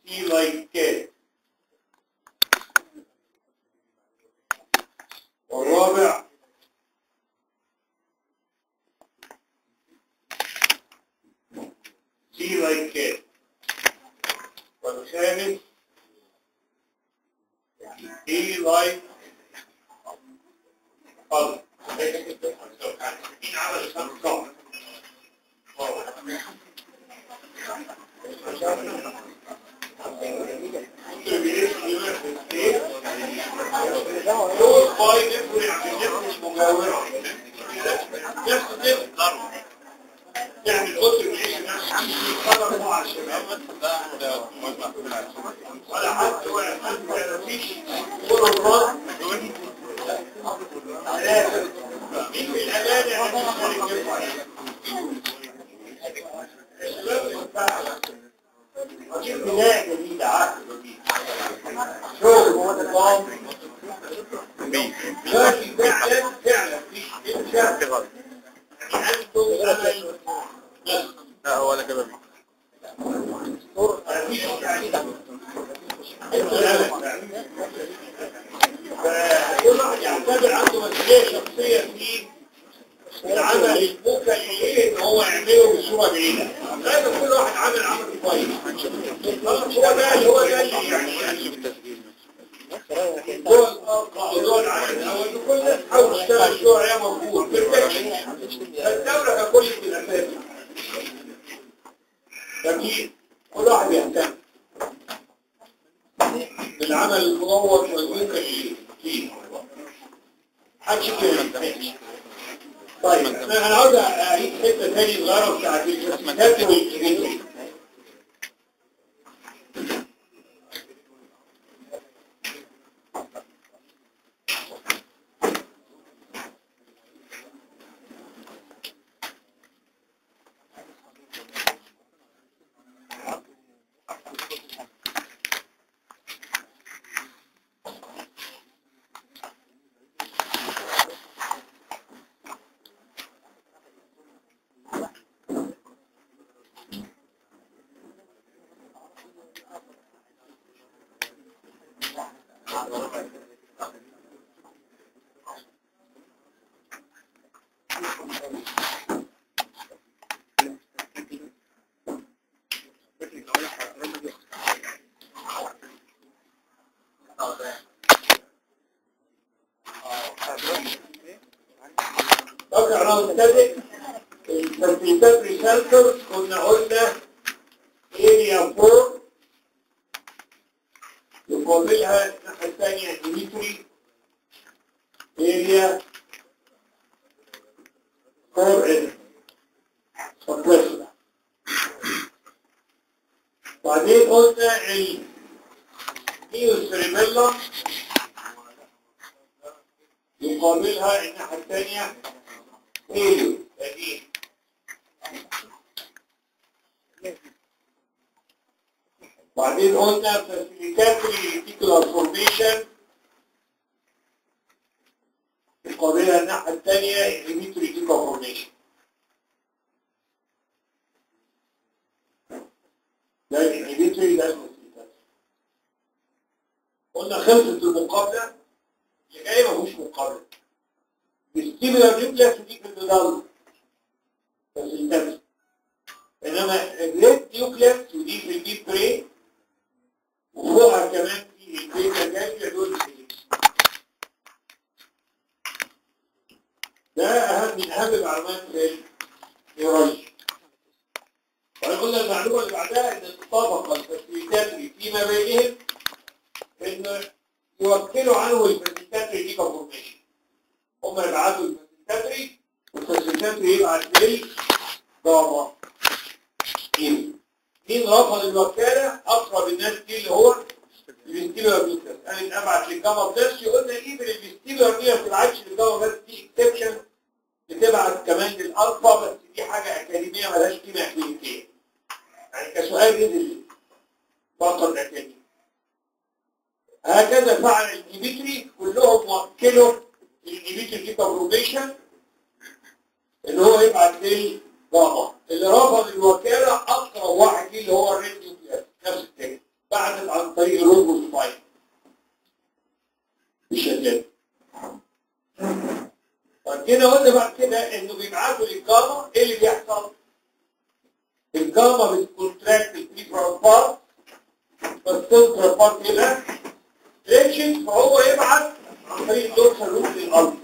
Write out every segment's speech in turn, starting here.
سي لايك كات والرابع سي لايك كات والخامس اي لايك قلب مين عمل الخمس دول باي ديفوري عشان يخرج مجاورة نفس الدفع ضرب يعني الأسر يعيش نفس الخبر مع الشباب ولا حد ولا حد ولا فيش كل الرد لازم مين في الأمانة عن الشركة الدفع الشباب بتاعها وجيب بداية جديدة عقل جديد شغل منظم لكن فعلا فعلا في انشاء يعني انتم امل لا هو ولا كده مفيش يعني انتم امل فكل واحد يعتبر عنده مسؤولية شخصية في العمل المكلف ان هو يعمله بصورة بعيدة لازم كل واحد عامل عمل كويس خلاص هو ده اللي هو ده اللي يعني دول دول العمل الاول كل الناس تحاول تشتغل شوية موجود بالتأكيد الدولة ككل في الأساس أكيد كل واحد يهتم بالعمل المنور والممكن فيه محدش كده طيب انا عاوز اعيد حته ثانيه صغيره بتاعت الكلاسيكات والكريتي طب احنا نبتدئ الترتيبات ريسالتر كنا قلنا اريا 4 يقابلها الناحية الثانية ديمتري اريا 4 ان سبريسر بعدين قلنا النيوسريبيلا يقابلها الناحية الثانية ايوه قديم بعدين قلنا فاسيليتاتري ريتيكولار فورميشن مقابلها الناحية الثانية انهبيتوري ريتيكولار فورميشن ده الانهبيتوري ده الفاسيليتاتري قلنا خلصت المقابلة اللي جاي مفهوش مقابلة الستيمولار نيوكليس ودي في النضال فاسيليتاتري انما الريد نيوكليس ودي في الديب برين وفوقها كمان في البيتا جاية دول ده أهم من أهم المعلومات في النيورولوجي وأنا قلنا المعلومة اللي بعدها إن تطابق الفاسيليتاتري فيما بينهم إن يوكلوا عنه الفاسيليتاتري دي كفورميشن هم يبعتوا الفاسيليتاتري والفاسيليتاتري يبعت لي ضابط مين رفض الوكالة أقرب الناس دي اللي هو الفيستيبولار نيوكليس أنا أبعت للجاما بلس قلنا إيه من الفيستيبولار دي ما بتبعتش للجاما بلس دي اكسبشن بتبعت كمان للألفا بس دي حاجة أكاديمية ملهاش قيمة كلينيكية يعني كسؤال نزل فقط أكاديمي هكذا فعل الانهبيتري كلهم وكلوا الانهبيتري دي كابروبيشن اللي هو يبعت للجاما اللي رفض الوكالة أقرب واحد ليه اللي هو الريد نيوكليس نفس التاني بعدت عن طريق الروبوسباين بالشكل طب كده قلنا بعد كده انه بيبعتوا للجاما ايه اللي بيحصل؟ الجاما بتكونتراكت البريفرال بارت فالسنترال بارت هنا ريتشن فهو يبعت عن طريق الدورسال روت للارض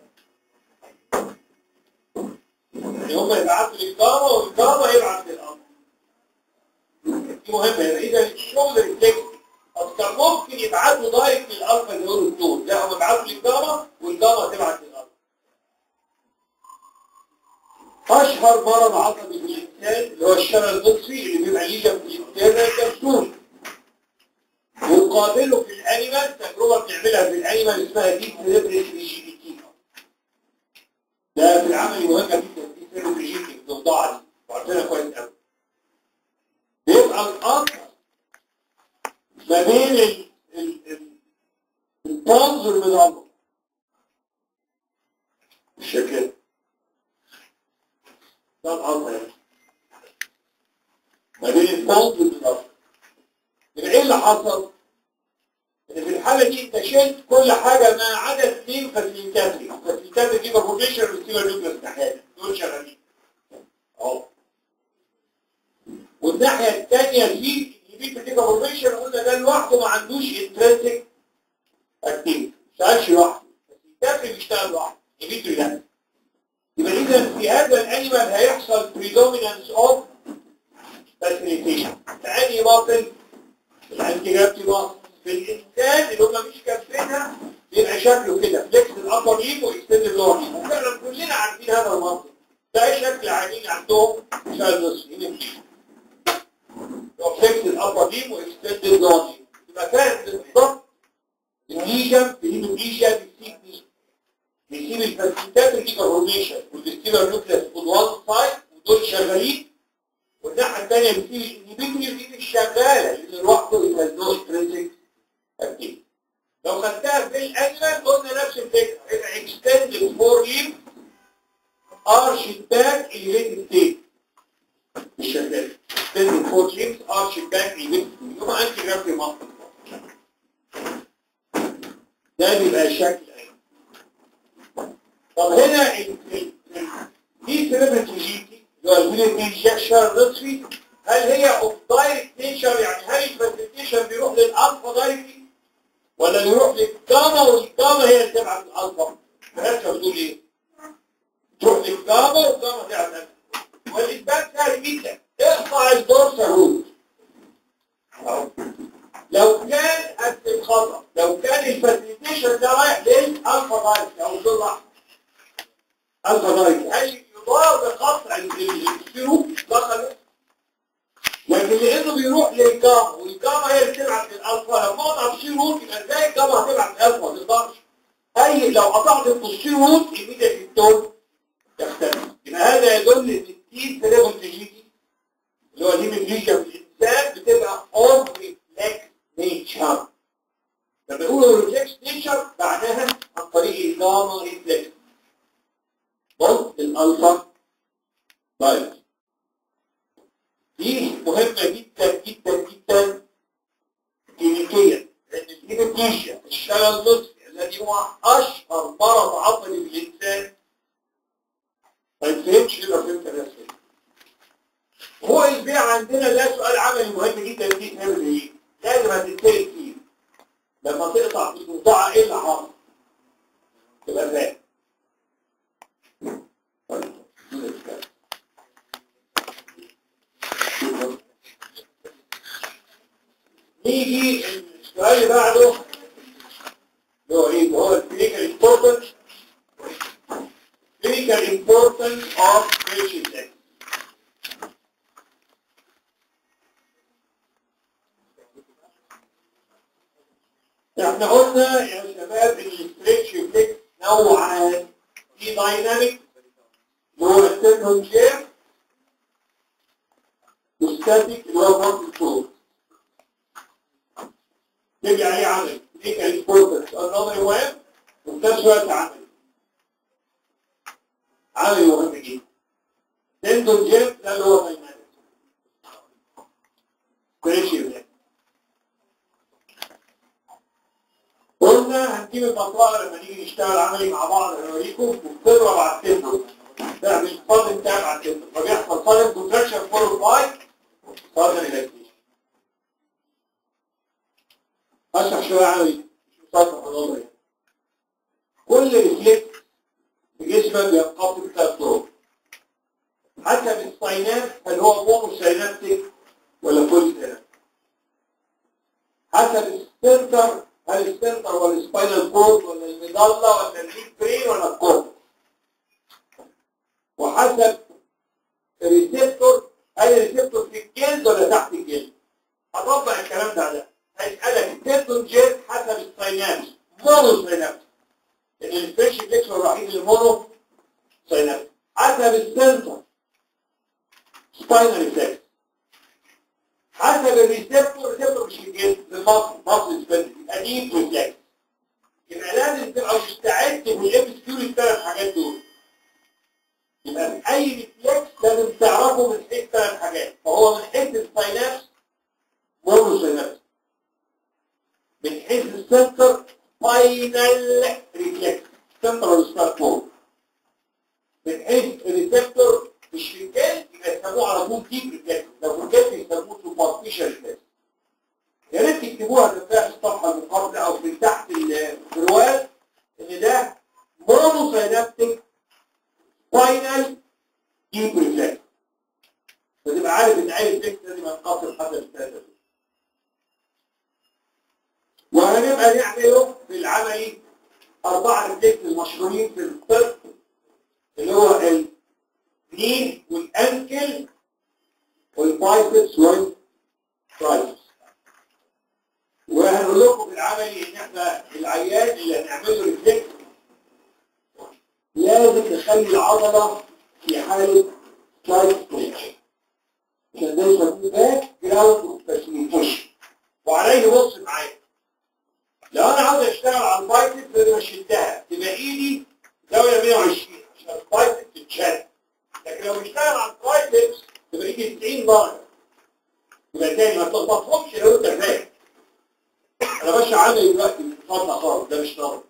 يعني هم يبعتوا للجاما والجاما يبعت للارض دي مهمه يعني اذا الشغل ريفلكس طب كان ممكن يبعتوا دايركت للالفا نيورون دول لا هم يبعتوا للجاما والجاما تبعت للارض اشهر مرض عصبي في الانسان اللي هو الشلل النصفي اللي بيبقى ليه جنب الانترنال كبسول وقابله في الانيمال تجربه بنعملها في الانيمال اسمها دي سيريبريجيتي ده في العمل مهمه جدا دي سيريبريجيتي الضفدعه دي وعارفينها كويس قوي بيبقى الاثر ما بين ال ال ال البونز والمضلة بالشكل ده الأمر يعني ما بين البونز والمضلة من ايه اللي حصل؟ ان في الحالة دي انت شلت كل حاجة ما عدا اثنين فاسيليتاتري فاسيليتاتري دي بروفيشن ريسيفر نيوكليس ناحية دول شغالين اهو والناحية الثانية في يبيك في بروفيشن قلنا ده لوحده ما عندوش انترنسك اكتيفيتي ما بيشتغلش لوحده فاسيليتاتري بيشتغل لوحده يبيك لا يبقى اذا في هذا الانيمال هيحصل predominance of facilitation فاني باطل الانتجابتي باطل في الانسان اللي هم مش كافينها بيبقى شكله كده فليكس الابر ليم واكستند اللور ليم وفعلا كلنا عارفين هذا المنطق ده شكل عينين عندهم شال نصفين فليكس الابر ليم واكستند اللور ليم يبقى فاهم بالظبط الليجن بالهيموليجيا بيسيب مين؟ بيسيب الفاسيتات الديكاربونيشن والفيستيبر نيوكليس اون وان سايد ودول شغالين والناحيه الثانيه بيسيب الانهبيتوري دي مش شغاله لان لوحده يبقى نو ستريسنج اكتيف لو خدتها في الانيمال قلنا نفس الفكره يبقى اكستند فور ليم ارش باك اليمين ستيت مش شغال اكستند فور ليمز ارش باك اليمين يبقى انتي جرافي مصر ده بيبقى شكل طب هنا ال- ال- ال- دي سيريبرتيجيتي اللي هو الفيليبيشن نصفي هل هي اوف دايركت نيتشر يعني هل الفاسيليتيشن بيروح للالفا دايركتلي ولا بيروح للجاما والجاما هي اللي تبعت الالفا فهمت بتقول ايه؟ تروح للجاما والجاما تبعت الالفا والاثبات سهل جدا اقطع الدورسال روت أهو. لو كان قد الخطأ لو كان الفاسيليتيشن ده رايح للالفا دايركت او الدور الفا دايركت هل يضار بقطع السيروب دخل لكن لانه بيروح للجاما والجاما هي اللي تبعت للالفا لو قطع السيروب يبقى ازاي الجاما هتبعت الالفا ما تقدرش اي لو قطعت السيروب ايميديت التون يختلف يبقى هذا يدل ان التي سيريبل تجيتي اللي هو دي من ليجا في الانسان بتبقى اون ريفلكس نيتشر لما يقولوا ريفلكس نيتشر معناها عن طريق الجاما ريفلكس ضد الالفا دايركت دي مهمة جدا جدا جدا كلينيكيا لان الهيباتيشيا الشلل النصفي الذي هو اشهر مرض عضلي في الانسان ما يتفهمش الا فهمت الناس هو البيع عندنا ده سؤال عملي مهم جدا دي تعمل ايه؟ لازم هتتسال فيه لما تقطع في القطاعة ايه اللي حصل؟ تبقى فاهم نيجي السؤال اللي بعده اللي هو ايه؟ اللي هو الكلينيكال امبورتنس clinical importance of patient sex. احنا قلنا يا شباب ان الستريتش ريفلكس نوعان في دايناميك اللي هو السيركل شير وستاتيك اللي هو بارت فلور تيجي عليه عمل كلينيكال امبورتنس النظري مهم وفي نفس الوقت عملي عملي مهم جدا تندون جيم ده اللي هو دايناميك ستريتش ريفلكس قلنا هنجيب المطرقه لما نيجي نشتغل عملي مع بعض هنوريكم وبتضرب على التندر تعمل صادم تاب على التندر فبيحصل صادم كونتراكشن فور باي صادم ريلاكسيشن اشرح شويه عملي مش مصطلح نظري كل ريفلكس في جسمك بينقسم ثلاث طرق حسب الساينات هل هو مونو ساينابتيك ولا فول ساينابتيك حسب السنتر هل السنتر ولا السباينال كورد ولا المظله ولا الليد برين ولا الكورد وحسب الريسبتور هل الريسبتور في الجلد ولا تحت الجلد هطبق الكلام ده على هيسألك التندون جيل حسب الساينابس مونو ساينابس ان الفريش فليكسور الوحيد اللي مونو ساينابس حسب السنتر سباينال ريفلكس حسب الريسبتور الريسبتور مش الجلد المصل مصل سبندي يبقى ديب ريفلكس يبقى لازم تبقى مستعد في الام كيو للثلاث حاجات دول يبقى في اي ريفلكس لازم تعرفه من حيث ثلاث حاجات فهو من حيث الساينابس مونو ساينابس من حيث السنتر فاينل ريفلكس سنترال ستارت من حيث الريسبتور مش في الجلد يبقى يسموه على طول ديب ريفلكس لو في الجلد يسموه سوبرفيشال ريفلكس يا ريت تكتبوها في الصفحه المقابله او في تحت البروال ان ده مونو ساينابتيك فاينل ديب ريفلكس فتبقى عارف ان اي ريفلكس لازم ينقسم حسب الثلاثه وهنبقى نعمله في العملي أربعة ريفلكس المشهورين في الطب اللي هو الني والأنكل والبايسبس والترايسبس وهنقول لكم في العملي إن إحنا العيان اللي هنعمله ريفلكس لازم نخلي العضلة في حالة سلايد ستريتش عشان ده يسموه باك جراوند فاسيليتيشن وعليه بص معايا لو انا عاوز اشتغل على البايسب لازم اشدها تبقى ايدي زاويه 120 عشان البايسب تتشد لكن لو بشتغل على البايسبس تبقى ايدي 90 درجه يبقى تاني ما تلطفهمش لو انت فاهم انا ماشي عامل دلوقتي بفضل خالص ده مش نظري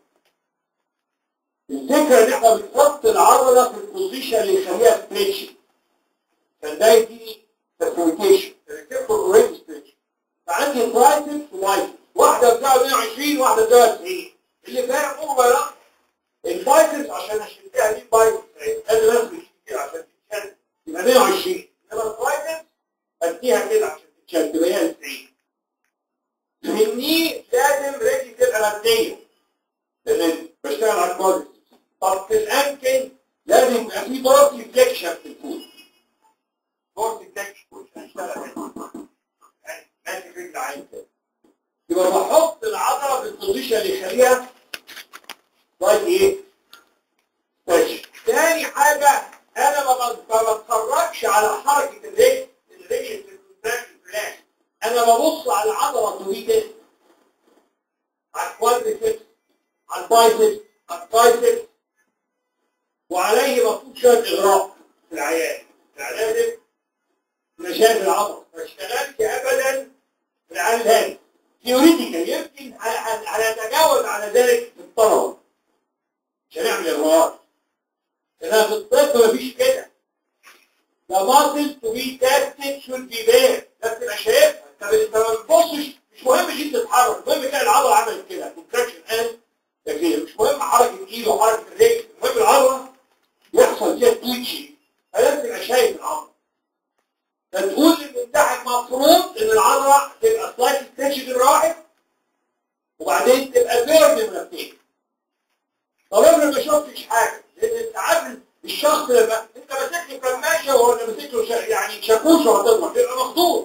الفكره ان احنا بنحط العضله في البوزيشن اللي يخليها ستريتش كان ده يديني سيركيوليشن الريسبتور اوريدي ستريتش فعندي بايسبس وبايسبس واحدة بتاعه 120 واحدة بتاعه 90 اللي فاهم هو بقى البايسبس عشان اشتريها دي بايسبس لازم امسك كده عشان تتشد يبقى 120 انما البايسبس اديها كده عشان تتشد تبقى هي 90 الني لازم رجلي تبقى مبنية لان بشتغل على الكوادرس طب في الانكل لازم يبقى في دورتي فليكشن في الفوت دورتي فليكشن عشان اشتغل يعني ماسك رجل عين كده يبقى بحط العضله في البوزيشن اللي يخليها طيب ايه ماشي تاني حاجه انا ما بتفرجش على حركه الرجل الرجل في الكونتاكت الفلاش انا ببص على العضله طويله على الكوادريسبس على البايسبس على الترايسبس وعليه مفروض شويه اغراء في العيان لازم مشاكل العضله ما اشتغلش ابدا في العيان الهادي ثيوريتيكال يمكن هنتجاوز على ذلك في الطلبه مش هنعمل اغراءات انها في الطب مفيش كده ده ماسل تو بي تاستد شود بي بير لازم تبقى شايفها انت انت ما بتبصش مش مهم جدا تتحرك المهم تلاقي العضله عملت كده كونتراكشن اند تكليف مش مهم حركه ايده وحركه الرجل المهم العضله يحصل فيها تويتشي فلازم تبقى شايف العضله فتقول للممتحن مفروض ان العضله تبقى سلايت ستيشن الراحل وبعدين تبقى بيرن مرتين طب انا ما شفتش حاجه لان انت عارف الشخص لما انت ماسك له كماشه ولا ماسك له شا- يعني شاكوش وهتضرب يبقى مخضوض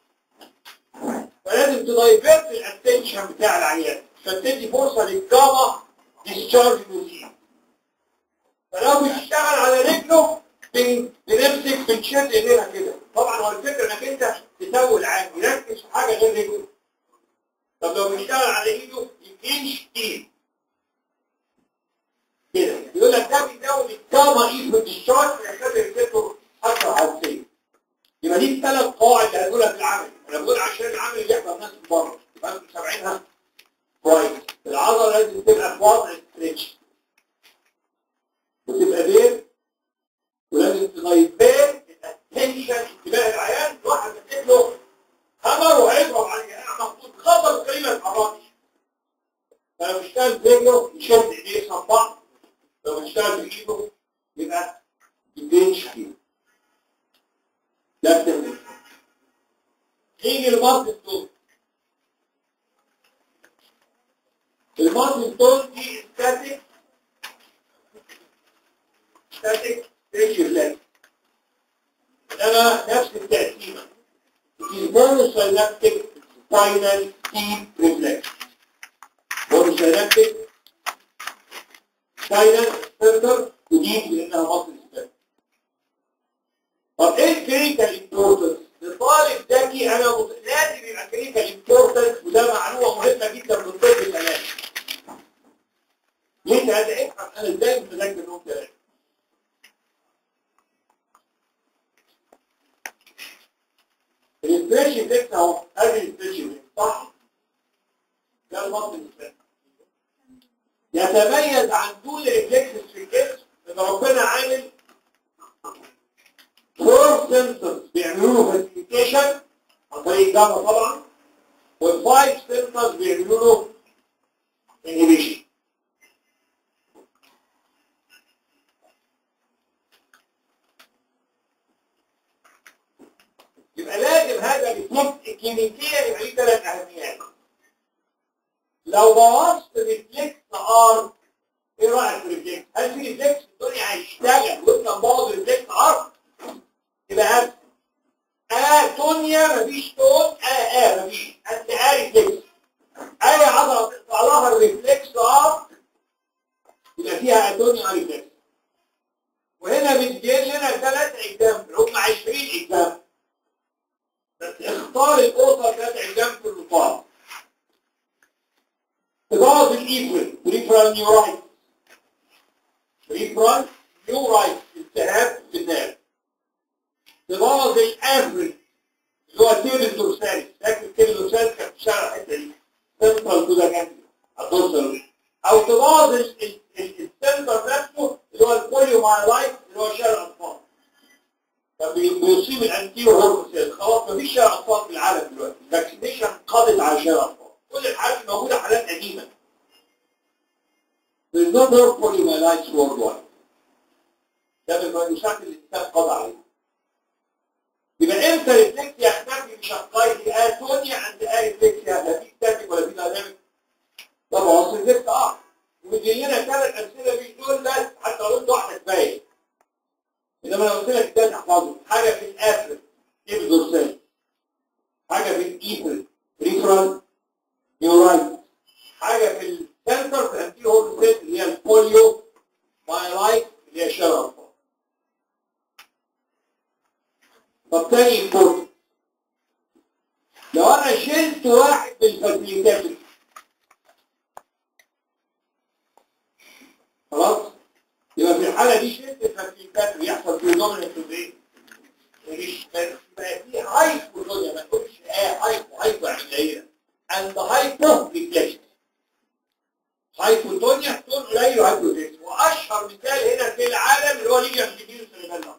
فلازم تدايفيرت الاتنشن بتاع العيان عشان تدي فرصه للجاما ديسشارج روتين فلو بيشتغل على رجله بن- بنمسك بنشد ايدينا كده طبعا هو الفكره انك انت تسوي العام يركز في حاجه غير رجله طب لو بيشتغل على ايده يمكنش ايد كده يقول لك ده بيزود الجاما ايد في الديسشارج فيخلي رجلته اكثر حساسيه يبقى دي الثلاث قواعد اللي هنقولها في العمل انا بقول عشان العمل اللي يحضر ناس من بره يبقى انتوا سامعينها كويس العضله لازم تبقى في وضع ستريتش وتبقى بين ولازم تغيبين الاتنشن انتباه العيان الواحد يكتب له خبر وهيضرب عليه انا مخطوط خبر كلمه اتحركش فلو اشتغل برجله يشد ايديه صباح لو اشتغل بايده يبقى يبينش فيه ده بتعمل يجي الماركت دول الماركت دول دي ستاتيك ستاتيك ريجولار انما نفس التقسيمه monosynaptic spinal deep reflex monosynaptic spinal center وديب لانها مصر سبب طب ايه الكريتال امبورتنس لطالب ذكي انا مت... لازم يبقى كريتال امبورتنس وده معلومه مهمه جدا من طب العلاج ليه ده افهم انا ازاي متذكر انهم ثلاثه الانفريشن فيكس اهو ادي الانفريشن فيكس صح ده المصري السبب يتميز عن دول ريفلكسز في الجسم ان ربنا عامل فور سنترز بيعملوا له فاسيليتيشن عن طريق الجامعة طبعا والفايف سنترز بيعملوا له انهبيشن يبقى لازم هذا الريفلكس الكلينيكيا يبقى ليه ثلاث اهميات لو بوظت ريفلكس ارم ايه رايك في الريفلكس؟ هل في ريفلكس في الدنيا هيشتغل وانت مبوظ ريفلكس ارم؟ يبقى هل اه تونيا مفيش تون اه اه مفيش انت اه ريفلكس اي عضله تقطع لها الريفلكس ارم يبقى فيها اتونيا ريفلكس وهنا بتجيب لنا ثلاث اكزامبل هم 20 اكزامبل بس اختار الاسر ثلاث اكزامبل في النقاط تبوظ الايفل بريفرال نيورايت بريفرال نيورايت التهاب في الناس تبوظ الافرج اللي هو تيل الدورسالي فاكر تيل الدورسالي كان في الشارع الحته دي تنطل كده جنبي هتوصل او تبوظ السنتر نفسه اللي هو البوليو مايلايت اللي هو شارع الاطفال طب بيصيب الانتيرو هورموسيل خلاص مفيش شارع اطفال في العالم دلوقتي الفاكسينيشن قضت على شارع اطفال كل الحالات الموجوده حالات قديمه There is no more polymyelitis worldwide. ده من الفيروسات اللي الانسان قضى عليها. يبقى امتى الريفلكس يختفي بشقائه اتونيا عند اي ريفلكس لا في ستاتيك ولا في دايناميك؟ طبعا اصل الريفلكس اه وبيجي لنا ثلاث امثله في دول بس حتى لو انت واحده كفايه. انما لو قلت لك ده تحفظه حاجه في الافرد تيب دورسال حاجه في الايفل ريفرال نيورايت حاجه في السنتر في الانتي هورموسيت اللي هي البوليو مايلايت اللي هي شرع طب تاني امبورت لو انا شلت واحد من الفاسيليتات خلاص يبقى في الحاله دي شلت الفاسيليتات بيحصل في دوميننت ايه مش بقى في هايبو ما تقولش اه هايبو هايبو يعني قليله عند هايبو ريفلكس هايبوتونيا تون قليل وهايبوتونيا واشهر مثال هنا في العالم اللي هو ليجيا سيديوس ريبالا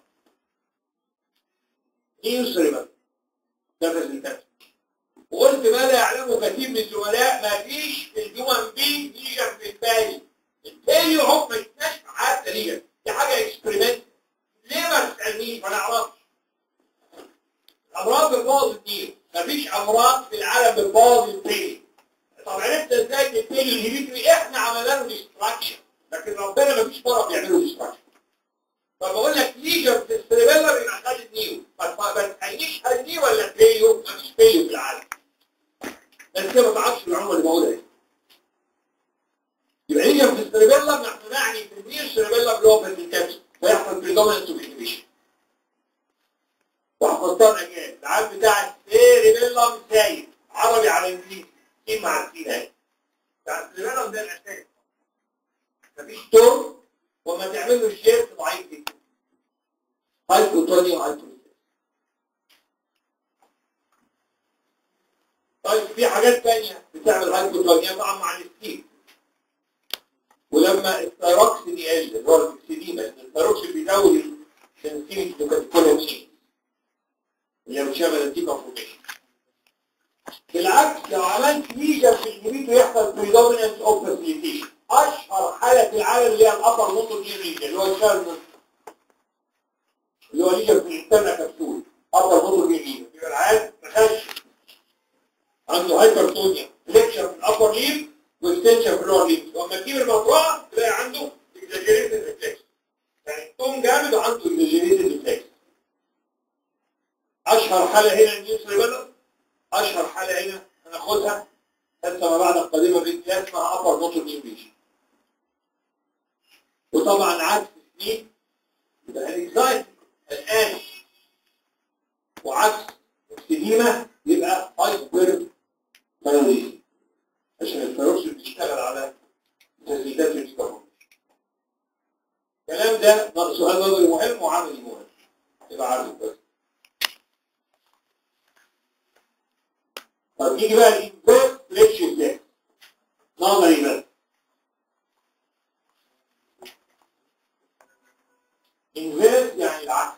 ليوس ريبالا ده الريزلتات وقلت ما لا يعلمه كثير من الزملاء ما فيش في الهيومن بي ليجن في البالي البالي هم ما شفناش في حياتنا ليجن دي حاجه اكسبيرمنت ليه ما تسالنيش ما نعرفش امراض بتبوظ الدين مفيش امراض في العالم بتبوظ البالي طب عرفت ازاي ان البالي الهيبيتري احنا عملنا له ديستراكشن لكن ربنا مفيش مرض بيعمله ديستراكشن فبقول لك ليجن في السيربيلا بيبقى خالد نيو ما تخليش خالد نيو ولا بيليو مفيش بيليو في العالم بس كده ما تعرفش المعلومه اللي بقولها دي يبقى ليجن في السيربيلا نحن نعني في النيو السيربيلا اللي هو في الكابس فيحصل بريدوميننت اوف انهبيشن وحفظتها اجيال العام بتاع السيربيلا سايب عربي على انجليزي ايه مع السين اهي بتاع السيربيلا ده الاساس مفيش دور وما تعمل له الشيرت ضعيف جدا هايبوتونيا وهايبوتونيا طيب في حاجات تانية بتعمل هايبوتونيا طبعا مع الستيل ولما الثيروكسين يقل اللي هو الاكسديما الثيروكسين بيزود السنسيتيف لكاتيكولامين اللي هي بتشمل الديكا فورميشن بالعكس لو عملت ليجن في الجبيت ويحصل predominance اوف facilitation اشهر حاله في العالم اللي هي الابر موتور دي ليجن اللي هو الشارلز اللي هو ليجن في الانترنا كبسول ابر موتور دي ليجن يبقى العيال مخش عنده هايبرتونيا فليكشن في الابر ليف واكستنشن في اللور ليف واما تجيب المطرقه تلاقي عنده اكزاجيريتد ريفلكس يعني توم جامد وعنده اكزاجيريتد ريفلكس اشهر حاله هنا النيوس ريبلر اشهر حاله هنا هناخدها حتى ما بعد القديمه دي اسمها ابر موتور نيوبيشن وطبعا عكس سنين يبقى الانزايتي الان وعكس السليمه يبقى هايبر ثايرويد عشان الثيروكسين بيشتغل على تسديدات الكهرباء الكلام ده سؤال نظري مهم وعملي مهم يبقى عارف بس طب نيجي بقى الانفيرس فليكشن ده نظري بس انفيرس يعني العكس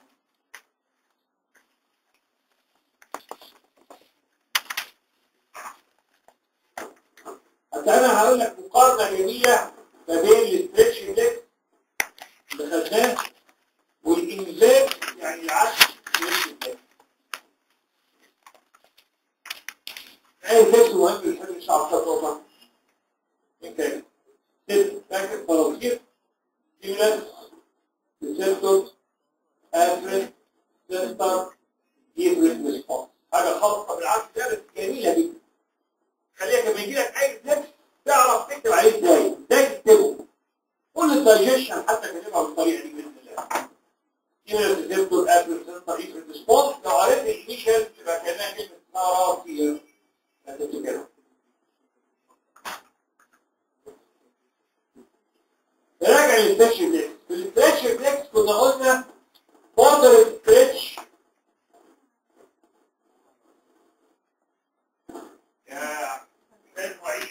حتى انا هقول لك مقارنه جميله ما بين الاستريتش فليكس اللي خدناه والانفيرس يعني العكس فليكشن فليكس اي فليكس مهم بيحب الشعب خطوطه من كده ست فاكر فراغير سيملس ريسبتور افرين سنتر يفرد ريسبونس حاجه خاصه بالعكس ده بس جميله جدا خليك لما يجي لك اي تكست تعرف تكتب عليه ازاي ازاي تكتبه كل الدايجيشن حتى كاتبها بالطريقه دي باذن الله سيملس ريسبتور افرين سنتر يفرد ريسبونس لو عرفت الانيشال يبقى كانها كلمه ثيرابي هتفتكرها نراجع الستريتش فليكس في الستريتش فليكس كنا قلنا بودر ستريتش يا سيد وعيد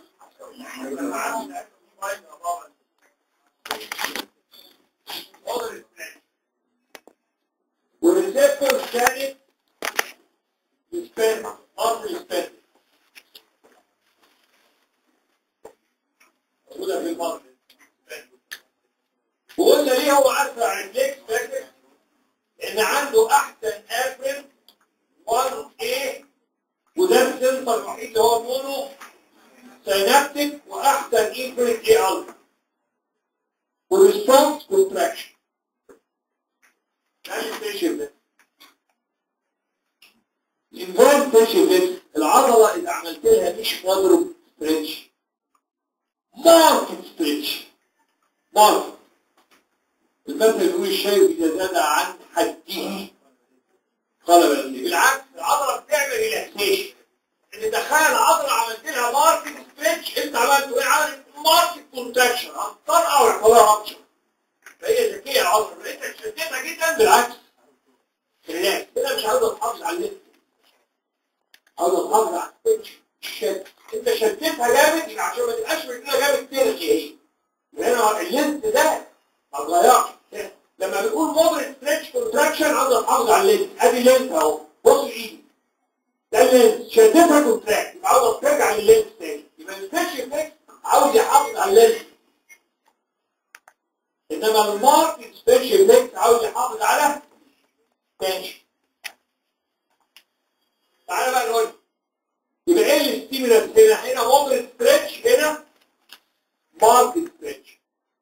والريسبتور كانت سبين اصل سبين موجوده في المصري وقلنا ليه هو اسرع ريفلكس فاكر ان عنده احسن افرن 1 a وده السنتر الوحيد اللي هو مونو سينابتيك واحسن انفرنت اي الفا وريسبونس كونتراكشن ده الستيشن ده الانفيرت ستيشن ده العضله اللي عملت لها مش مضرب ستريتش ماركت ستريتش ماركت المثل يقول الشيء إذا زاد عن حده طلب الأمني بالعكس العضلة بتعمل ريلاكسيشن ان تخيل عضلة عملت لها ماركت ستريتش انت عملت ايه عملت ماركت كونتراكشن هتطرقع ويحصلها رابشر فهي ذكية العضلة انت شدتها جدا بالعكس ريلاكس كده مش عاوز تحافظ على الليفت عاوز تحافظ على الستريتش الشد انت شدتها جامد يبقى عشان ما تبقاش رجلها جامد ترخي هي هنا اللينس ده ما اتغيرش لما بنقول مودريت ستريتش كونتراكشن عاوز تحافظ على اللينس ادي لينس اهو بص ايدي ده اللينس شدتها كونتراكت يبقى عاوز ترجع لللينس تاني يبقى الستريتش افكت عاوز يحافظ على اللينس انما الماركت ستريتش افكت عاوز يحافظ على تنشن تعالى بقى نقول يبقى ايه الستيمولانس هنا هنا مودريت ستريتش هنا ماركت ستريتش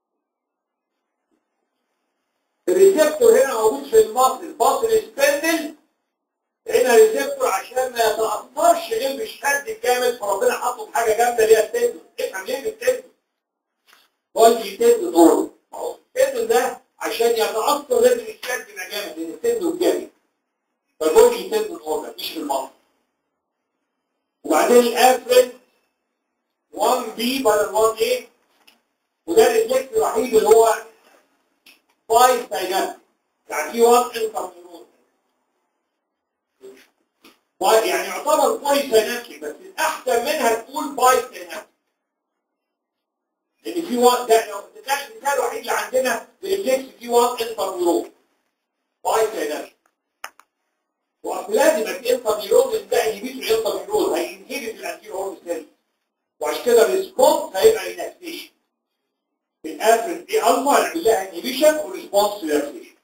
الريسبتور هنا موجود في المصل المصل سبندل هنا ريسبتور عشان ما يتأثرش غير بالشد الجامد فربنا حطه في حاجة جامدة اللي هي التندل افهم ليه بالتندل بولجي تندل دور التندل ده عشان يتأثر لازم الشد يبقى جامد لان التندل جامد فالبولجي تندل دور مش في المصل وبعدين الافرد 1 بي بدل 1 ايه وده الريفلكس الوحيد اللي هو باي ساينات يعني في وقت انترنيرون باي يعني يعتبر باي سايناتي بس الأحسن منها تقول باي سايناتي ان في وان ده لو ده المثال الوحيد اللي عندنا بالانجكس في وان انتر نيورون باي سينابس ولازم يبقى في انتر نيورون لان ده انهبيتور انتر نيورون هينهبت الانتيرو هورن سيل وعشان كده الريسبونس هيبقى ريلاكسيشن الافرين دي الفا هنعمل لها انهبيشن وريسبونس ريلاكسيشن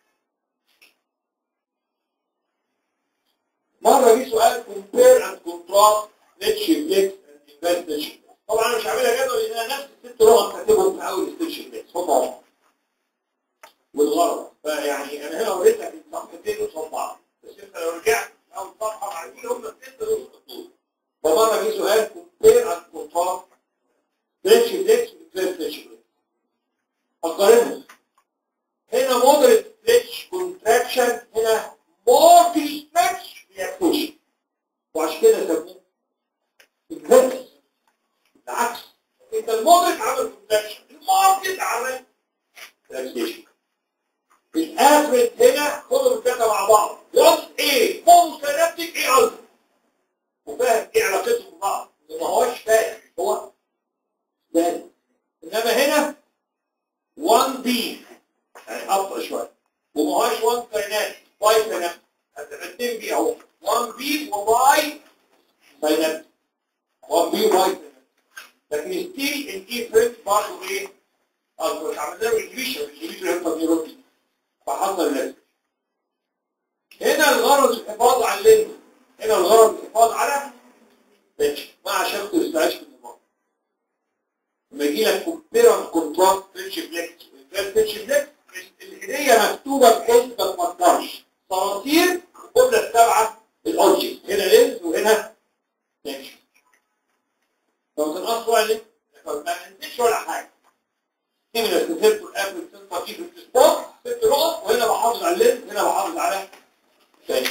مره في سؤال كومبير اند كونتراست ليتش فليكس اند انفستيشن طبعا انا مش هعملها جدول لان انا نفس الست لغه كاتبهم في اول ستيشن فليكس هم هم والغرض فيعني انا هنا وريت لك الصفحتين قصاد بعض بس انت لو رجعت اول صفحه بعدين هم الست دول خطوط فمره في سؤال كومبير اند كونتراست ليتش فليكس انفستيشن اقارنهم هنا مودريت ستريتش كونتراكشن هنا مورتي ستريتش رياكشن وعشان كده سموه الجنس العكس انت المودريت عمل كونتراكشن المورتي عمل ريلاكسيشن الافريج هنا خدوا الثلاثه مع بعض وات ايه مونوسينابتيك ايه الفا وفاهم ايه علاقتهم ببعض ما هوش فاهم هو فاهم انما هنا 1 بي يعني ابطا شويه وما هوش 1 كاينات باي كاينات هتبقى بي اهو 1 بي وباي كاينات 1 بي وباي كاينات لكن ستيل الاي فريند برضه ايه؟ اصبر عملنا له انهبيشن الانهبيشن هيبقى نيوروتي فحصل لازم هنا الغرض الحفاظ على الليل هنا الغرض الحفاظ على ماشي مع شرط الاستعاش في النظام لما يجي لك كومبيرن كونتراست فيتش فليكس فيتش فليكس الهديه مكتوبه بحيث ما تفكرش صراصير القبله السبعه الاوبجكت هنا لينز وهنا ماشي لو تنقص ولا ما ننسيش ولا حاجه هنا استفدت الابل سنتر في السبوت ست نقط وهنا بحافظ على اللينز هنا بحافظ على تاني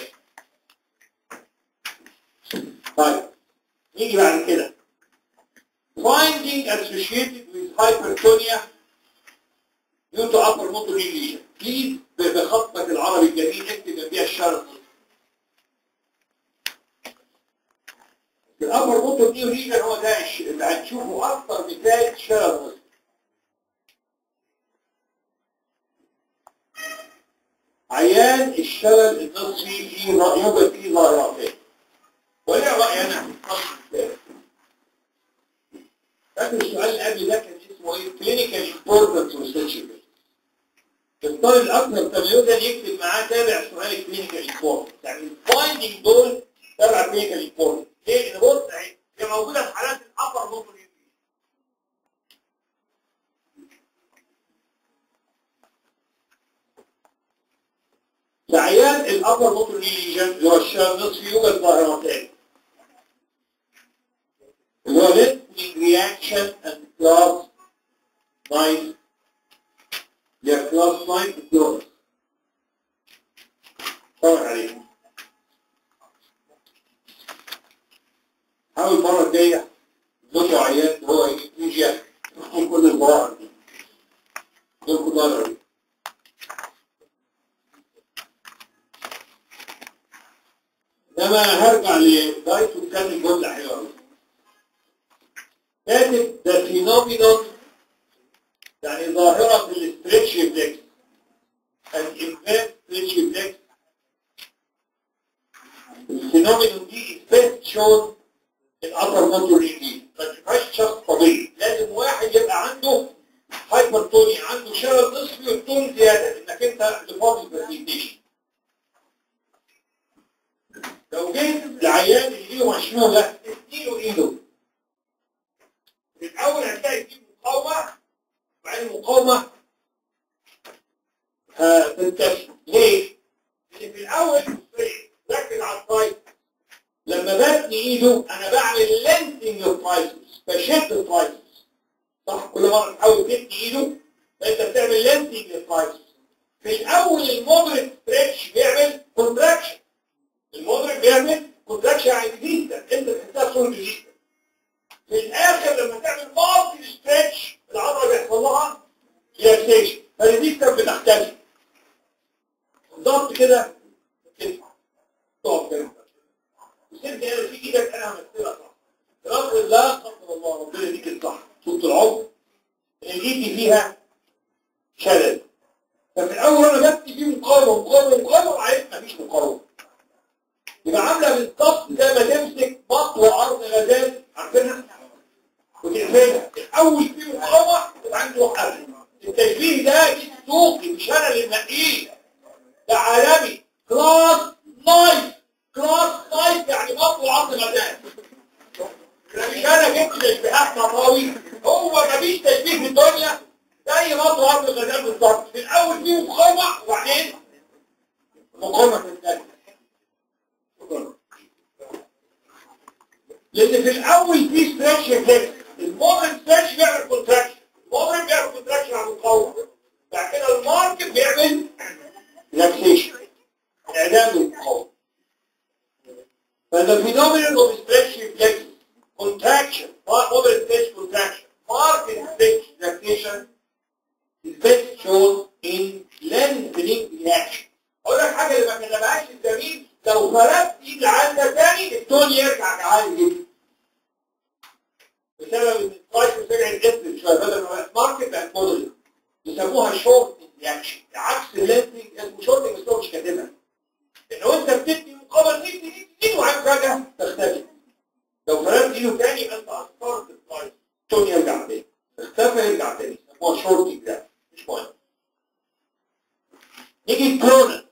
طيب نيجي بعد كده finding associated with hypertonia due to upper motor lesion please بخطك العربي الجميل اكتب جنبيها الشرط الابر موتور نيو ليجن هو ده الش- اللي هنشوفه اكتر مثال شلل مصر عيان الشلل النصفي في يوجد فيه ظاهرتين وليه رأي انا في الفصل الثالث فاكر السؤال اللي قبل ده كان اسمه ايه؟ كلينيكال امبورتنس ريسيرش الطالب الاكثر تميزا يكتب معاه تابع سؤال الكلينيكال امبورتنس يعني الفايندنج دول تابع كلينيكال امبورتنس ليه؟ ان بص اهي هي موجوده في حالات الابر موتور في عيان الابر موتور ليجن اللي هو الشام نصفي يوجد ظاهرتين اللي هو listening reaction and class 9 يا class 9 close طبعا عليكم حاول المرة الجاية ذكر عيان هو يجي يحكي كل الظواهر دي دول كلها دي انما هرجع لدايت وكان جملة حلوة قوي كاتب ده فينومينون يعني ظاهرة في الاستريتش فليكس الانفيرس ستريتش فليكس الفينومينون دي بيست شون الابر موتور ريدي ما تبقاش شخص طبيعي لازم واحد يبقى عنده هايبرتونيا عنده شلل نصفي والتون زيادة انك انت لفاضي برزنتيشن لو جيت لعيان اللي ليه مشنوع ده اديله ايده الاول هتلاقي فيه مقاومه وبعدين المقاومه هتنتشر ليه؟ لان في الاول ركز على الطيب لما بتني ايده انا بعمل لينسنج للترايسس بشد الترايسس صح كل مره تحاول تبني ايده فانت بتعمل لينسنج للترايسس في الاول المودريت ستريتش بيعمل كونتراكشن المودريت بيعمل كونتراكشن يعني جديده انت بتحسها صوره جديده في الاخر لما تعمل مالتي ستريتش العضله بيحصل لها ريلاكسيشن فالريزيستنس بتختلف بالظبط كده كده تقف كده وسيبني انا في ايدك انا همثلها صح رغم لا قدر الله ربنا يديك الصح طول العمر الايد فيها شلل ففي الاول انا بكتب فيه مقاومه مقاومه مقاومه وعرفت مفيش مقاومه يبقى عامله بالظبط زي ما تمسك مطوه ارض غزال عارفينها وتقفلها الاول فيه مقاومه وبعدين توقفها التشبيه ده دي سوقي مش انا اللي منقيه ده عالمي كلاس نايف كلاس نايف يعني مطوه ارض غزال مش انا جبت تشبيهات مطاوي هو مفيش تشبيه في الدنيا زي مطوه ارض غزال بالظبط في الاول فيه مقاومه وبعدين مقاومه في الثانيه لان في الاول في ستريتش افكت المومنت ستريتش بيعمل كونتراكشن المومنت بيعمل كونتراكشن على المقاومه بعد كده الماركت بيعمل ريلاكسيشن اعدام للمقاومه فده phenomenon of stretch reflex contraction motor stretch contraction market stretch relaxation is best shown in lengthening reaction اقول لك حاجه اللي ما كلمهاش الزميل لو فرقت ايد العاده تاني التون يرجع عالي جدا بسبب ان السلايس رجع الجسم شويه بدل ما بقت ماركت بقت موديل يسموها شورت رياكشن عكس اللينتنج اسمه شورتنج بس هو مش كاتبها ان هو انت بتدي مقابل ندي ندي ندي وعايز فجاه تختفي لو فرقت ايده تاني يبقى انت اثرت السلايس التون يرجع تاني اختفى يرجع تاني يسموها شورتنج ده مش مهم نيجي الكورونا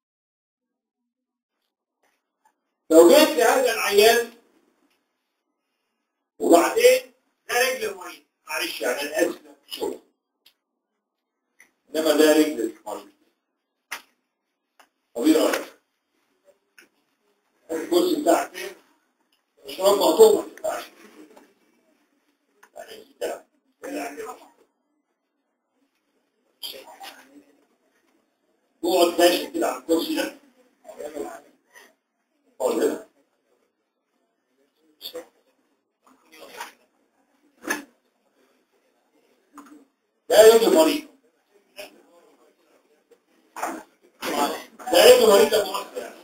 لو جيت لهذا العيان وبعدين ده رجل المريض معلش يعني انا اسف في الشغل انما ده رجل المريض طب ايه رايك؟ الكرسي بتاعك فين؟ اشرب مقطوع ما تنفعش يعني كده كده اقعد ماشي كده على الكرسي ده اقعد هنا ده رجل مريض ده رجل مريض ده مؤثر يعني.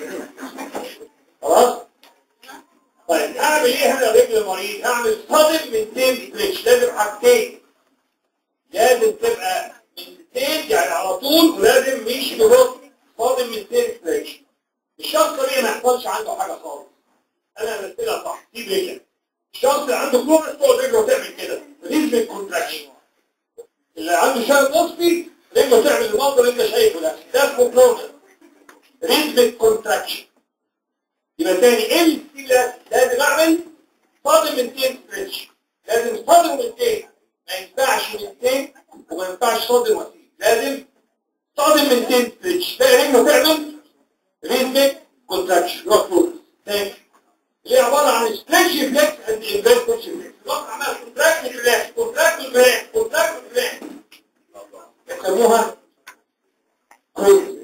خلاص طيب هعمل ايه هنا رجل مريض هعمل صدم من تين ستريتش لازم حاجتين لازم تبقى من تين يعني على طول ولازم مش ببطء صادم من تين ستريتش الشخص ده ما يحصلش عنده حاجه خالص انا مثلها صح دي رجل الشخص اللي عنده كلور تقعد رجله تعمل كده ريزمك كونتراكشن اللي عنده شلل نصفي رجله تعمل المنظر اللي انت شايفه ده ده اسمه كلونر ريزمك كونتراكشن يبقى تاني ال لا لازم اعمل صادم من تين ستريتش لازم صادم من تين ما ينفعش من تين وما ينفعش صادم وسيل لازم صادم من تين ستريتش ده رجله تعمل ريزمك كونتراكشن روح تاني اللي هي عباره عن ستريتش فليكس اند انفيرس ستريتش فليكس الوقت عمال كونتراكت ريلاكس كونتراكت ريلاكس كونتراكت ريلاكس يسموها كويس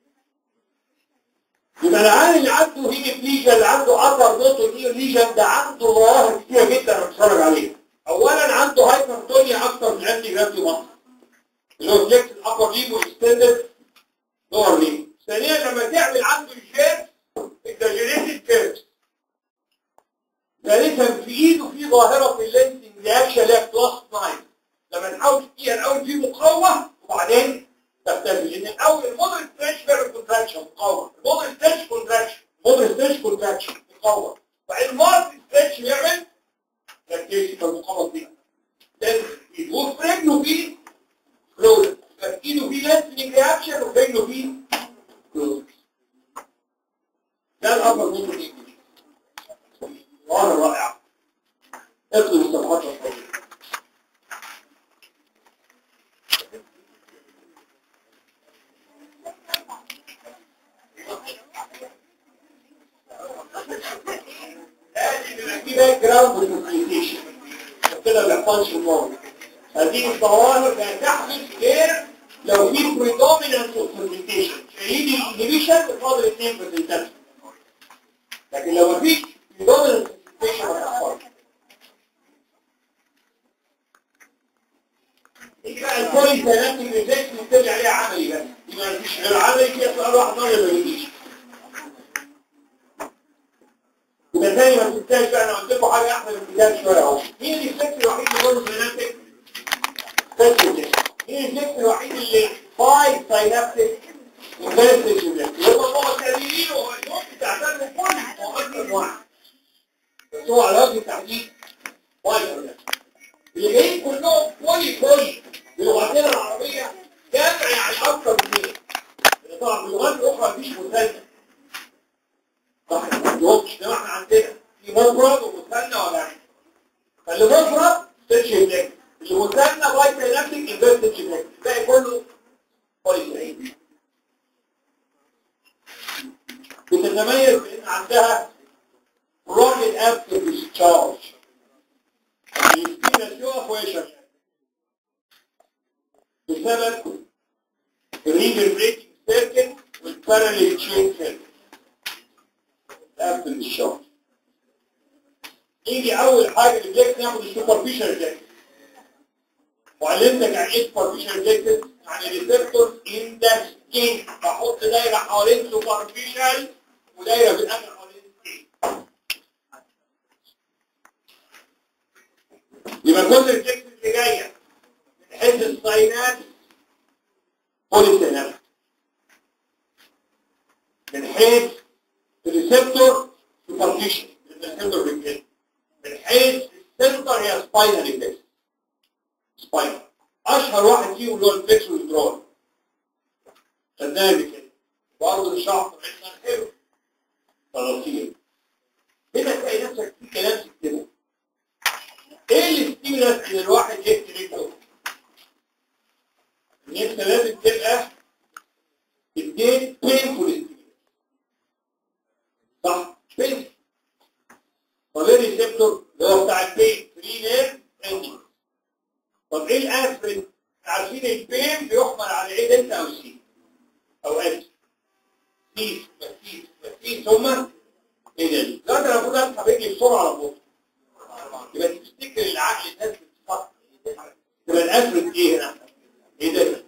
يبقى العيان اللي عنده هيمي ليجن اللي عنده ابر نوتو ليجن ده عنده ظواهر كتير جدا بنتفرج عليها اولا عنده هايبرتونيا اكتر من الانتي جرافي مصر اللي هو فليكس الابر ليب واكستندد لور ليب ثانيا لما تعمل عنده الجيرس اكزاجريتد كيرفز ثالثا في ايده في ظاهره في اللينسنج رياكشن اللي هي كلاس 9 لما تحاول تديها الاول في مقاومه وبعدين تختفي لان الاول المودرن ستريتش بيعمل كونتراكشن مقاومه المودرن ستريتش كونتراكشن المودرن ستريتش كونتراكشن مقاومه وبعدين المارك ستريتش بيعمل ريلاكسيشن فالمقاومه دي لازم يدور في رجله فيه كلوز في ايده فيه لينسنج رياكشن وفي رجله فيه كلوز ده الامر ممكن وانا رائع اطلب الصفحات الطويله هذه بيبقى في باك جراوند ريبريزنتيشن كده ما بيحصلش الموضوع هذه الظواهر لا تحدث غير لو في بريدومينانت اوف فيرمنتيشن شهيد الانهبيشن بفضل اثنين برزنتيشن لكن لو ما فيش بريدومينانت فيرمنتيشن ما تحصلش يجي بقى البولي سينابتيك ريفلكس نبتدي عليها عملي بس يبقى ما فيش غير عملي فيها سؤال واحد نظري ما يجيش يبقى تاني ما تنساش بقى انا قلت لكم حاجه احسن من البدايه شويه اهو مين الريفلكس الوحيد اللي بيقول سينابتيك سنسيتيف مين الجسم الوحيد اللي فايت ساينابتيك وفيرست سنسيتيف هو هو التقليلين وهو ممكن تعتبره كل هو اكثر واحد بس هو على وجه التحديد واحد اللي جايين كلهم بولي بولي بلغتنا العربية جمع يعني أكثر من ايه لأن طبعا باللغات الأخرى مفيش مثنى صح ما عندهمش ده احنا عندنا في مفرد ومثنى ولا فاللي مفرد ستيتش بلاك اللي مثنى باي سينابتيك انفيرس ستيتش بلاك الباقي كله بولي سعيد بتتميز بان عندها رابط ابسط ديسشارج يستينا يقف ويشرب بسبب الريجن بريكنج سيركل والباراليل تشين سيركل قبل الشهر يجي اول حاجه الجاكس ناخد السوبرفيشال جاكس وعلمتك يعني ايه سوبرفيشال جاكس يعني ريسبتور ان ذا سكين بحط دايره حوالين سوبرفيشال ودايره في الاخر حوالين السكين يبقى كل الجاكس اللي جايه من حيث الساينات بوليسينات من حيث الريسبتور سوبرفيشن الريسبتور بالكلمه من حيث السنتر هي سباينال ريفلكس سباينال اشهر واحد فيهم اللي هو الفليكس والدرول خدناها كده برضه الشعب عندنا حلو طراطير هنا تلاقي نفسك في كلام تكتبه ايه الاستيمولاس ان الواحد يكتب رجله ان انت لازم تبقى اديت بينفول صح بين طب ايه الريسبتور اللي هو بتاع البين فري نير انجل طب ايه الاسبرين عارفين البين بيحمل على ايه دلتا او سي او اس سي سي سي ثم ايه ده لا ده انا المفروض اسحب رجلي بسرعه على طول يبقى تفتكر العقل الناس بتفكر يبقى الاسبرين ايه هنا ايه ده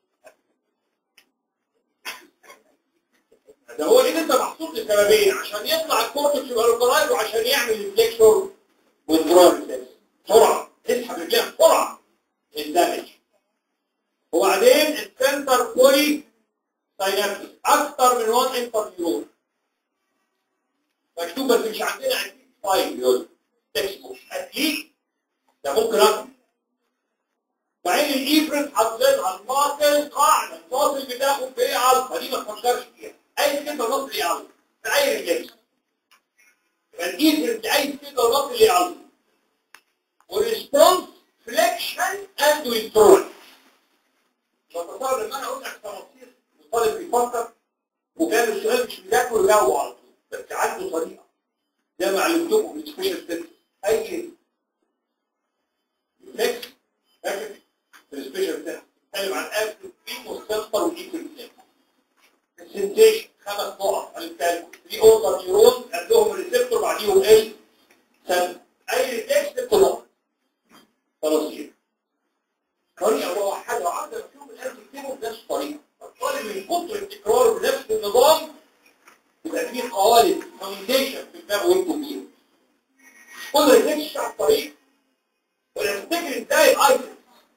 ده هو اللي انت محطوط لسببين عشان يطلع الكورتكس يبقى لوكالايز وعشان يعمل الفليكسور والدرول بسرعه اسحب رجليها بسرعه الدمج وبعدين السنتر بولي ساينابتيك اكتر من 1 انتر نيورون مكتوب بس مش عندنا عندنا فايل يقول تكسبوك اتليست ده ممكن اكتر بعدين الايفرنت حاطينها الماطل قاعده الماطل بتاخد بايه الفا دي ما تفكرش فيها اي كده نص ليه الفا في اي ريجكشن فالايفرنت اي كده نص ليه الفا والريسبونس فليكشن اند ويثرول بتصور لما انا اقول لك تفاصيل الطالب بيفكر وكان السؤال مش بيذاكر ويجاوب على طول بس عنده طريقه ده معلومتكم في سبيشال سنتر اي فليكس فاكر في السبيشال بتاعه بيتكلم عن اب في والسنتر والايكوال السنتيشن خمس نقط هنتكلم في اوردر نيورون قبلهم الريسبتور بعديهم ايه سن اي ريتكست نقط خلاص كده طريقه موحده وعندك تشوف الان تكتبه بنفس الطريقه الطالب من كتر التكرار بنفس النظام يبقى فيه قوالب كوميونيكيشن في دماغه وانتوا فيه كل ريتكست على الطريق ولا تفتكر ازاي الايتم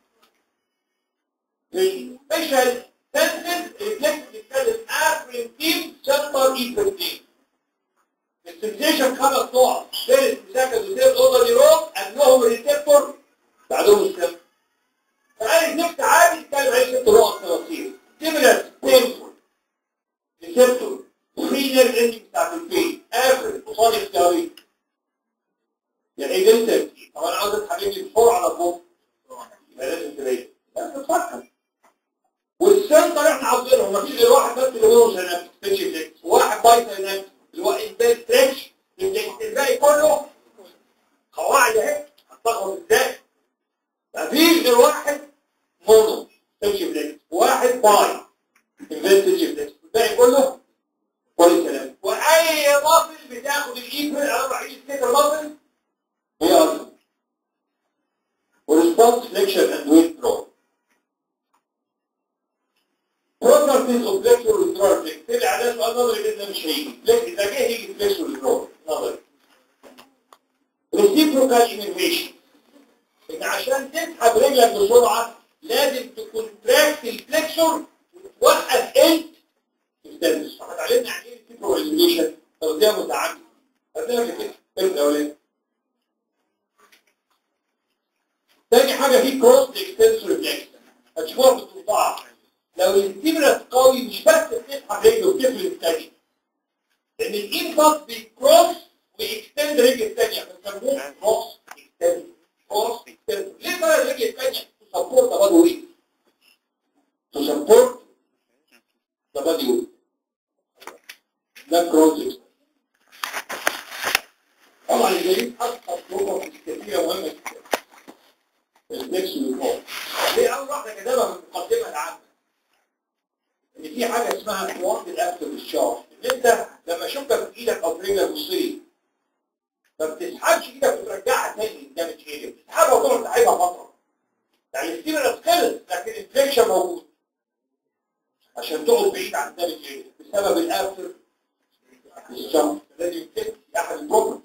السبيشال سنسز ريفلكس بيتكلم افرنتيم سنتر ايفرنتيم السنسيشن خمس نقط فيرست سكند وثيرد اوردر نيرون قبلهم الريسبتور بعدهم السم فقال نفس عادي يتكلم عن ست نقط تفاصيل سيميلر بينفول ريسبتور فرينر اندنج بتاعت البين افرن قصاد اختياري يعني ايه ده طب انا عاوز اسحب رجلي بسرعه على فوق يبقى لازم تبين لازم تفكر والسنتر احنا عاوزينهم مفيش غير واحد بس اللي هو سنة ستريتش فليكس وواحد باي سنة اللي هو انتاج ستريتش الباقي كله قواعد اهي هتلخبط ازاي مفيش غير واحد مونو ستريتش فليكس وواحد باي ستريتش فليكس الباقي كله باي سنة واي مصل بتاخد الايكوال انا بعيد كده مصل هي اصلا وريسبونس فليكشن اند ويت درو properties of flexural withdrawal flex طلع ده سؤال نظري جدا مش هيجي فليك اذا جه هيجي flexural withdrawal نظري reciprocal innervation ان عشان تسحب رجلك بسرعه لازم تكونتراكت الفليكسور وتوقف انت التنس هتعلمنا عن ايه الفيبروليزيشن توزيع متعدد خدناها في كده الترم الاولاني تاني حاجه في كروس اكستنسور ريفلكس هتشوفوها بالطباعه لو الستيمولس قوي مش بس بتسحب رجله وتفرد الثانيه لان الانباكت بيكروس ويكستند رجل الثانيه بنسموه كروس اكستند كروس اكستند ليه بقى الرجل الثانيه تسبورت ذا بادي ويت تسبورت ذا بادي ويت ده كروس اكستند طبعا الجريد اكثر طرق كثيره مهمه جدا الفليكس والفوق ليه اول واحده كتبها في المقدمه العامه ان في حاجه اسمها مواد الافتر الشارج ان انت لما شوكه في ايدك او في رجلك بصي ما بتسحبش ايدك وترجعها تاني قدام الشيء بتسحبها وتقعد تسحبها فتره يعني الستيمولس خلص لكن الفليكشن موجود عشان تقعد بعيد عن قدام الشيء بسبب الافتر الشارج لازم تكتب احد البروبلم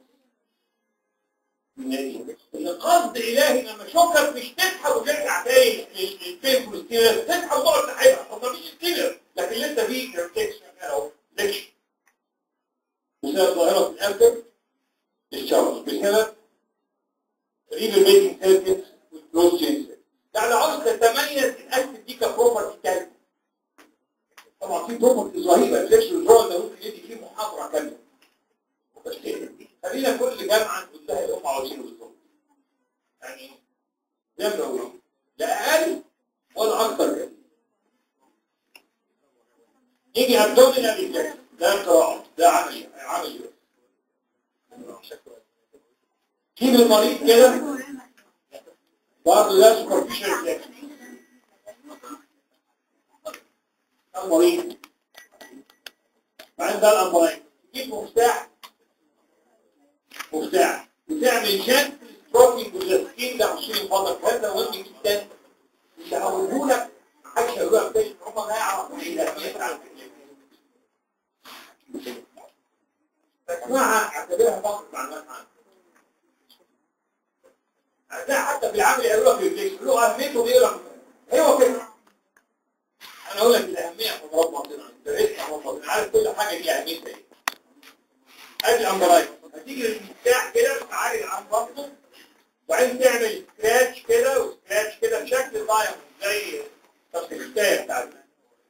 ان قصد الهي لما شوكك مش تسحب وترجع تاني للبين والستيلر تسحب وتقعد تسحبها طب ما فيش ستيلر لكن لسه في ارتكشن اهو ليش بسبب ظاهره الانتر الشارج بسبب ريفر ميكنج سيركتس والكلوز تشينج يعني عاوز تتميز الاكتف دي كبروبرتي تاني طبعا في بروبرتيز رهيبه الفليكس والدرول ده ممكن يدي فيه محاضره كامله بس خلينا كل جامعه نقول لها اللي هم عاوزينه بالظبط يعني زي ما بقول لا اقل ولا اكثر كده يجي ابدومينال ريفلكس ده قراءه ده عملي عملي جيب المريض كده برضه ده سوبرفيشال ريفلكس المريض بعدين ده الامبراين جيب مفتاح مفتاح وتعمل شكل ستروكينج والسكين ده عشان يفضل هذا مهم جدا اللي هقوله لك محدش هيقولها بتاني هم ما يعرفوا ايه الاهميه بتاع اسمعها اعتبرها فقط معلومات عنها هتلاقي حتى في العمل يقولوا لك ريفليكس يقولوا له اهميته ايه لك هو كده انا اقول لك الاهميه في مرض مصير درست مرض مصير عارف كل حاجه دي اهميتها ايه ادي الامبرايت هتيجي للمفتاح كده تعالي عن بطنه وبعدين تعمل سكراتش كده وسكراتش كده بشكل دايموند زي التفتيشتايه بتاعتنا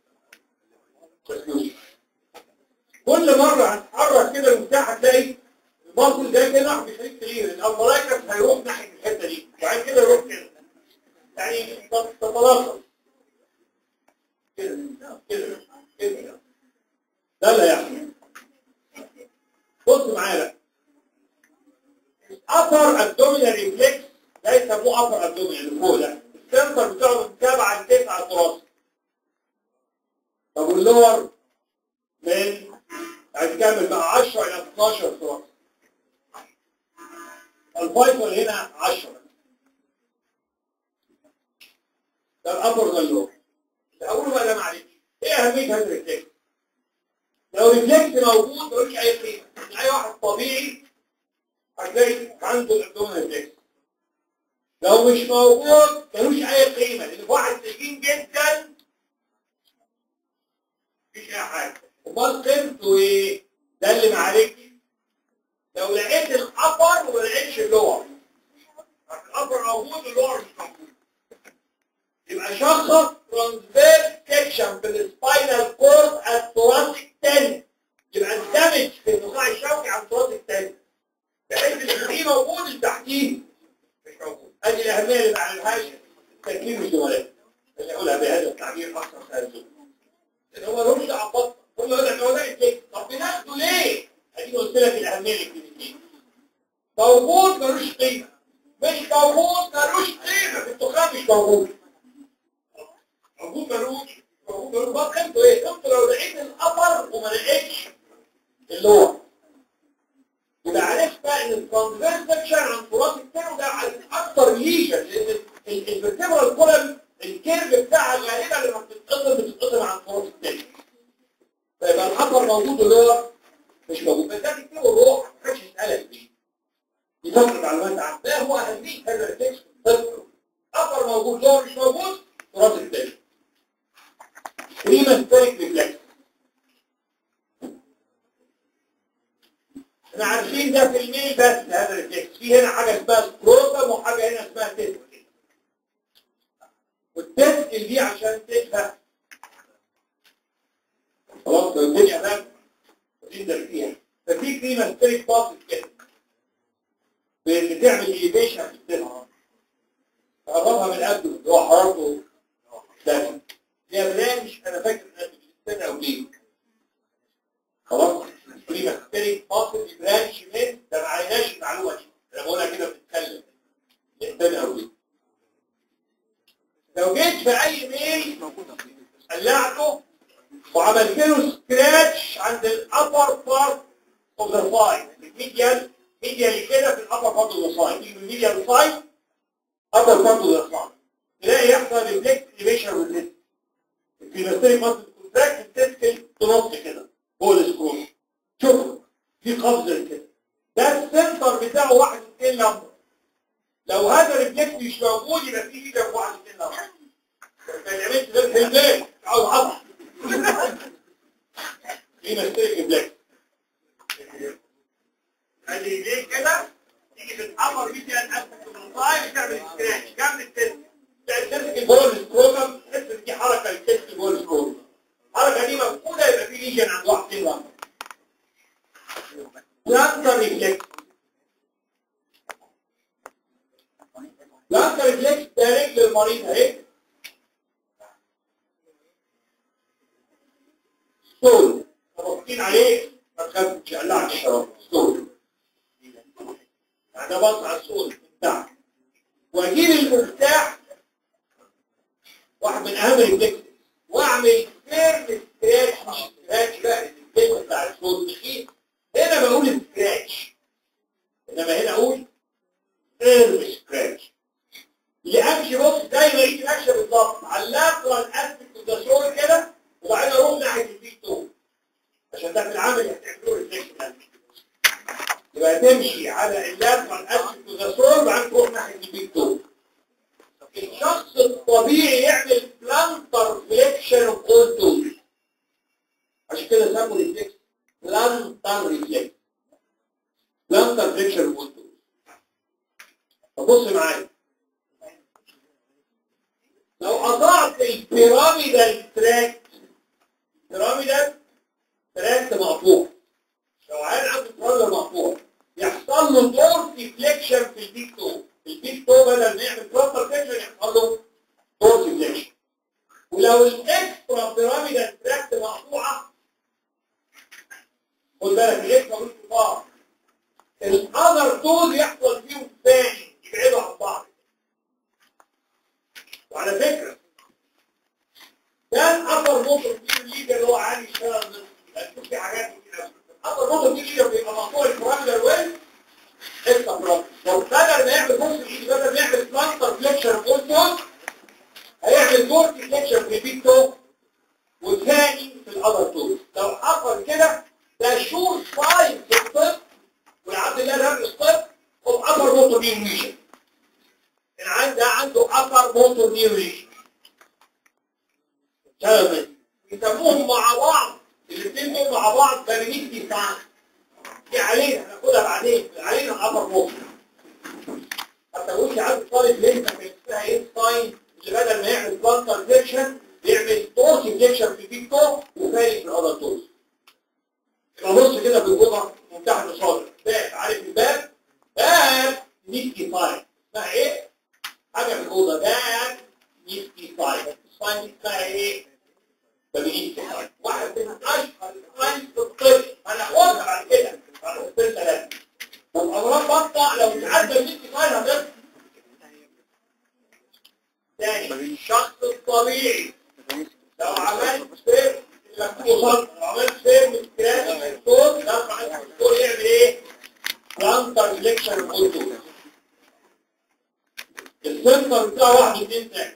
كل مرة هتحرك كده المفتاح هتلاقي البطن ده كده راح بيخليك تغير الامبرايكس هيروح ناحية الحتة دي وبعدين كده يروح كده يعني تتلاصق كده كده كده ده اللي هيحصل بص معايا بقى upper abdominal reflex ده يسموه upper abdominal اللي فوق ده السنتر بتاعه من 7 ل 9 تراس طب واللور من هتكمل بقى 10 الى 12 تراس الفايتال هنا 10 ده الابر ده اللور الاول بقى ده معلش ايه اهميه هذا الريفلكس لو ريفلكس موجود ملوش اي قيمه اي واحد طبيعي هتلاقي عنده الابدومين ريفلكس لو مش موجود ملوش اي قيمه لان في واحد سجين جدا مفيش اي حاجه امال قيمته ايه ده اللي معلش لو لقيت الابر وما لقيتش اللور الابر موجود اللور مش موجود يبقى شخص ترانسفير سكشن في السباينال كورد الثوراسيك تاني يبقى اندمج في النخاع الشوكي عن الثوراسيك تاني بحيث اللي فوقيه موجود اللي تحتيه مش موجود ادي الاهميه اللي ما علمهاش تركيب الزملاء بس اقولها بهذا التعبير اكثر تهذب لان هو ملوش دعوه هم يقول لك هو ده الكيك طب بناخده ليه؟ ادي قلت لك الاهميه الكلينيكيه موجود ملوش قيمه مش موجود ملوش قيمه في الدخان مش موجود موجود ملوش موجود ملوش ما قيمته ايه؟ قيمته لو لقيت الابر وما لقيتش اللور يبقى عرفت بقى ان الترانسفيرس سكشن عن تراث التاني ده اكتر ليجن لان الفرتبرال كولم الكيرف بتاعها غالبا لما بتتقسم بتتقسم عن تراث التاني فيبقى الابر موجود واللور مش موجود بس ده تكتبه الروح ما حدش يسالك فيه دي فتره معلومات عامه ما هو اهميه هذا التكست ابر موجود لور مش موجود الراس الثاني ريمستريك ريفلكس احنا عارفين ده في الميل بس هذا الريفلكس في هنا حاجه اسمها سكروتم وحاجه هنا اسمها تسكل والتسكل دي عشان تفهم خلاص لو الدنيا بقى تقدر فيها ففي ريمستريك باص كده بتعمل ايفيشن في السيل تقربها من قبله اللي هو حرارته ده هي برانش انا فاكر انها بتستنى او ليه خلاص بريمستريك باصل برانش من ده ما عليناش المعلومه دي انا بقولها كده بتتكلم بتستنى او ليه لو جيت في اي ميل قلعته وعملت له سكراتش عند الابر بارت اوف ذا سايد الميديال ميديال كده في الابر بارت اوف ذا سايد يجي من الميديال سايد ابر بارت اوف ذا سايد تلاقي يحصل ريفلكس ايفيشن والريفلكس الكليمستريك ماسل كونتراكت التسكل تنط كده فوق السكروش شوف في قفزه كده ده السنتر بتاعه 61 لمبه لو هذا الريفلكس مش موجود يبقى في فيجا ب 61 لمبه ما تعملش غير في البيت عاوز عضل كليمستريك ريفلكس ادي ليه كده تيجي تتحمر بيه كده الاسفل من الصايم تعمل سكراتش كمل التسكل تمسك البول السكروتم تحس ان دي حركه للتست البول السكروتم الحركه دي مفقوده يبقى في ليجن عند واحد فين بلانتر ريفلكس بلانتر ريفلكس ده رجل المريض اهي ستول مبسوطين عليه ما تخافش قلعت الشراب ستول انا بص على الستول بتاعك واجيب المفتاح واحد من اهم الريفلكس واعمل فيرم سكراتش مش سكراتش بقى الكلمه بتاع الصوت تخيل هنا بقول سكراتش انما هنا اقول فيرم سكراتش اللي امشي بص زي ما يجي ماشيه بالظبط على اللاترال اسبكت اوف ذا شول كده وبعدين اروح ناحيه البيك تو عشان ده في العمل هتعملوه ريفلكس ده يبقى تمشي على اللاترال اسبكت اوف ذا شول وبعدين تروح ناحيه البيك تو الشخص الطبيعي يعمل بلانتر فليكشن اوف اول توز عشان كده سموا الريفلكس بلانتر ريفلكس بلانتر فليكشن اوف اول توز فبص معايا لو قطعت البيراميدال تراكت البيراميدال تراكت مقطوع لو عيل عنده بيراميدال مقطوع يحصل له دور ديفليكشن في البيك تو البيك تو بدل ما يعمل بلانتر فليكشن يحصل له دور ديفليكشن ولو الاكسترا بيراميدال تراكت مقطوعه خد بالك الاكسترا والكبار الاذر توز يحصل فيهم ثاني يبعدوا عن بعض وعلى فكرة ده الأبر موتور فيه الليجا اللي هو عالي يشتغل هتشوف في حاجات كده الأبر موتور فيه الليجا بيبقى مقطوع البراميلر ويل اكسترا براميلر بدل ما يعمل بص الايد بدل ما يعمل بلانتر فليكشن بوستون هيعمل دور فليكشن في البيك تو والثاني في الأبر تو لو حصل كده ده شور ساين في الطب والعبد الله ده الطب هو أبر موتور فيه الليجا العيان ده عنده upper motor neuron تمام يسموهم مع بعض الاثنين دول مع بعض بارينيك ديسان دي علينا هناخدها بعدين علينا upper motor حتى وش عارف طالب ليه كان اسمها ايه ساين اللي بدل ما يعمل بلانتر فليكشن بيعمل تورس فليكشن في البيك تو وفارق في الاذر تورس يبقى بص كده بالجمعه من تحت الصادر باب عارف الباب باب نيكي ساين اسمها ايه؟ حاجة في الأوضة ده نيفتي سايد السايد دي اسمها ايه؟ فبنيفتي سايد واحد من أشهر السايد في الطب هناخدها بعد كده بعد الطب ثلاثة والأمراض بطة لو تعدى النيفتي سايد هتطلع تاني الشخص الطبيعي لو عملت فيرم لو عملت فيرم سكراتش في الصوت ترفع الصوت يعمل ايه؟ بلانتر فليكشن الأوتو السنتر بتاعه واحد اثنين ثلاثة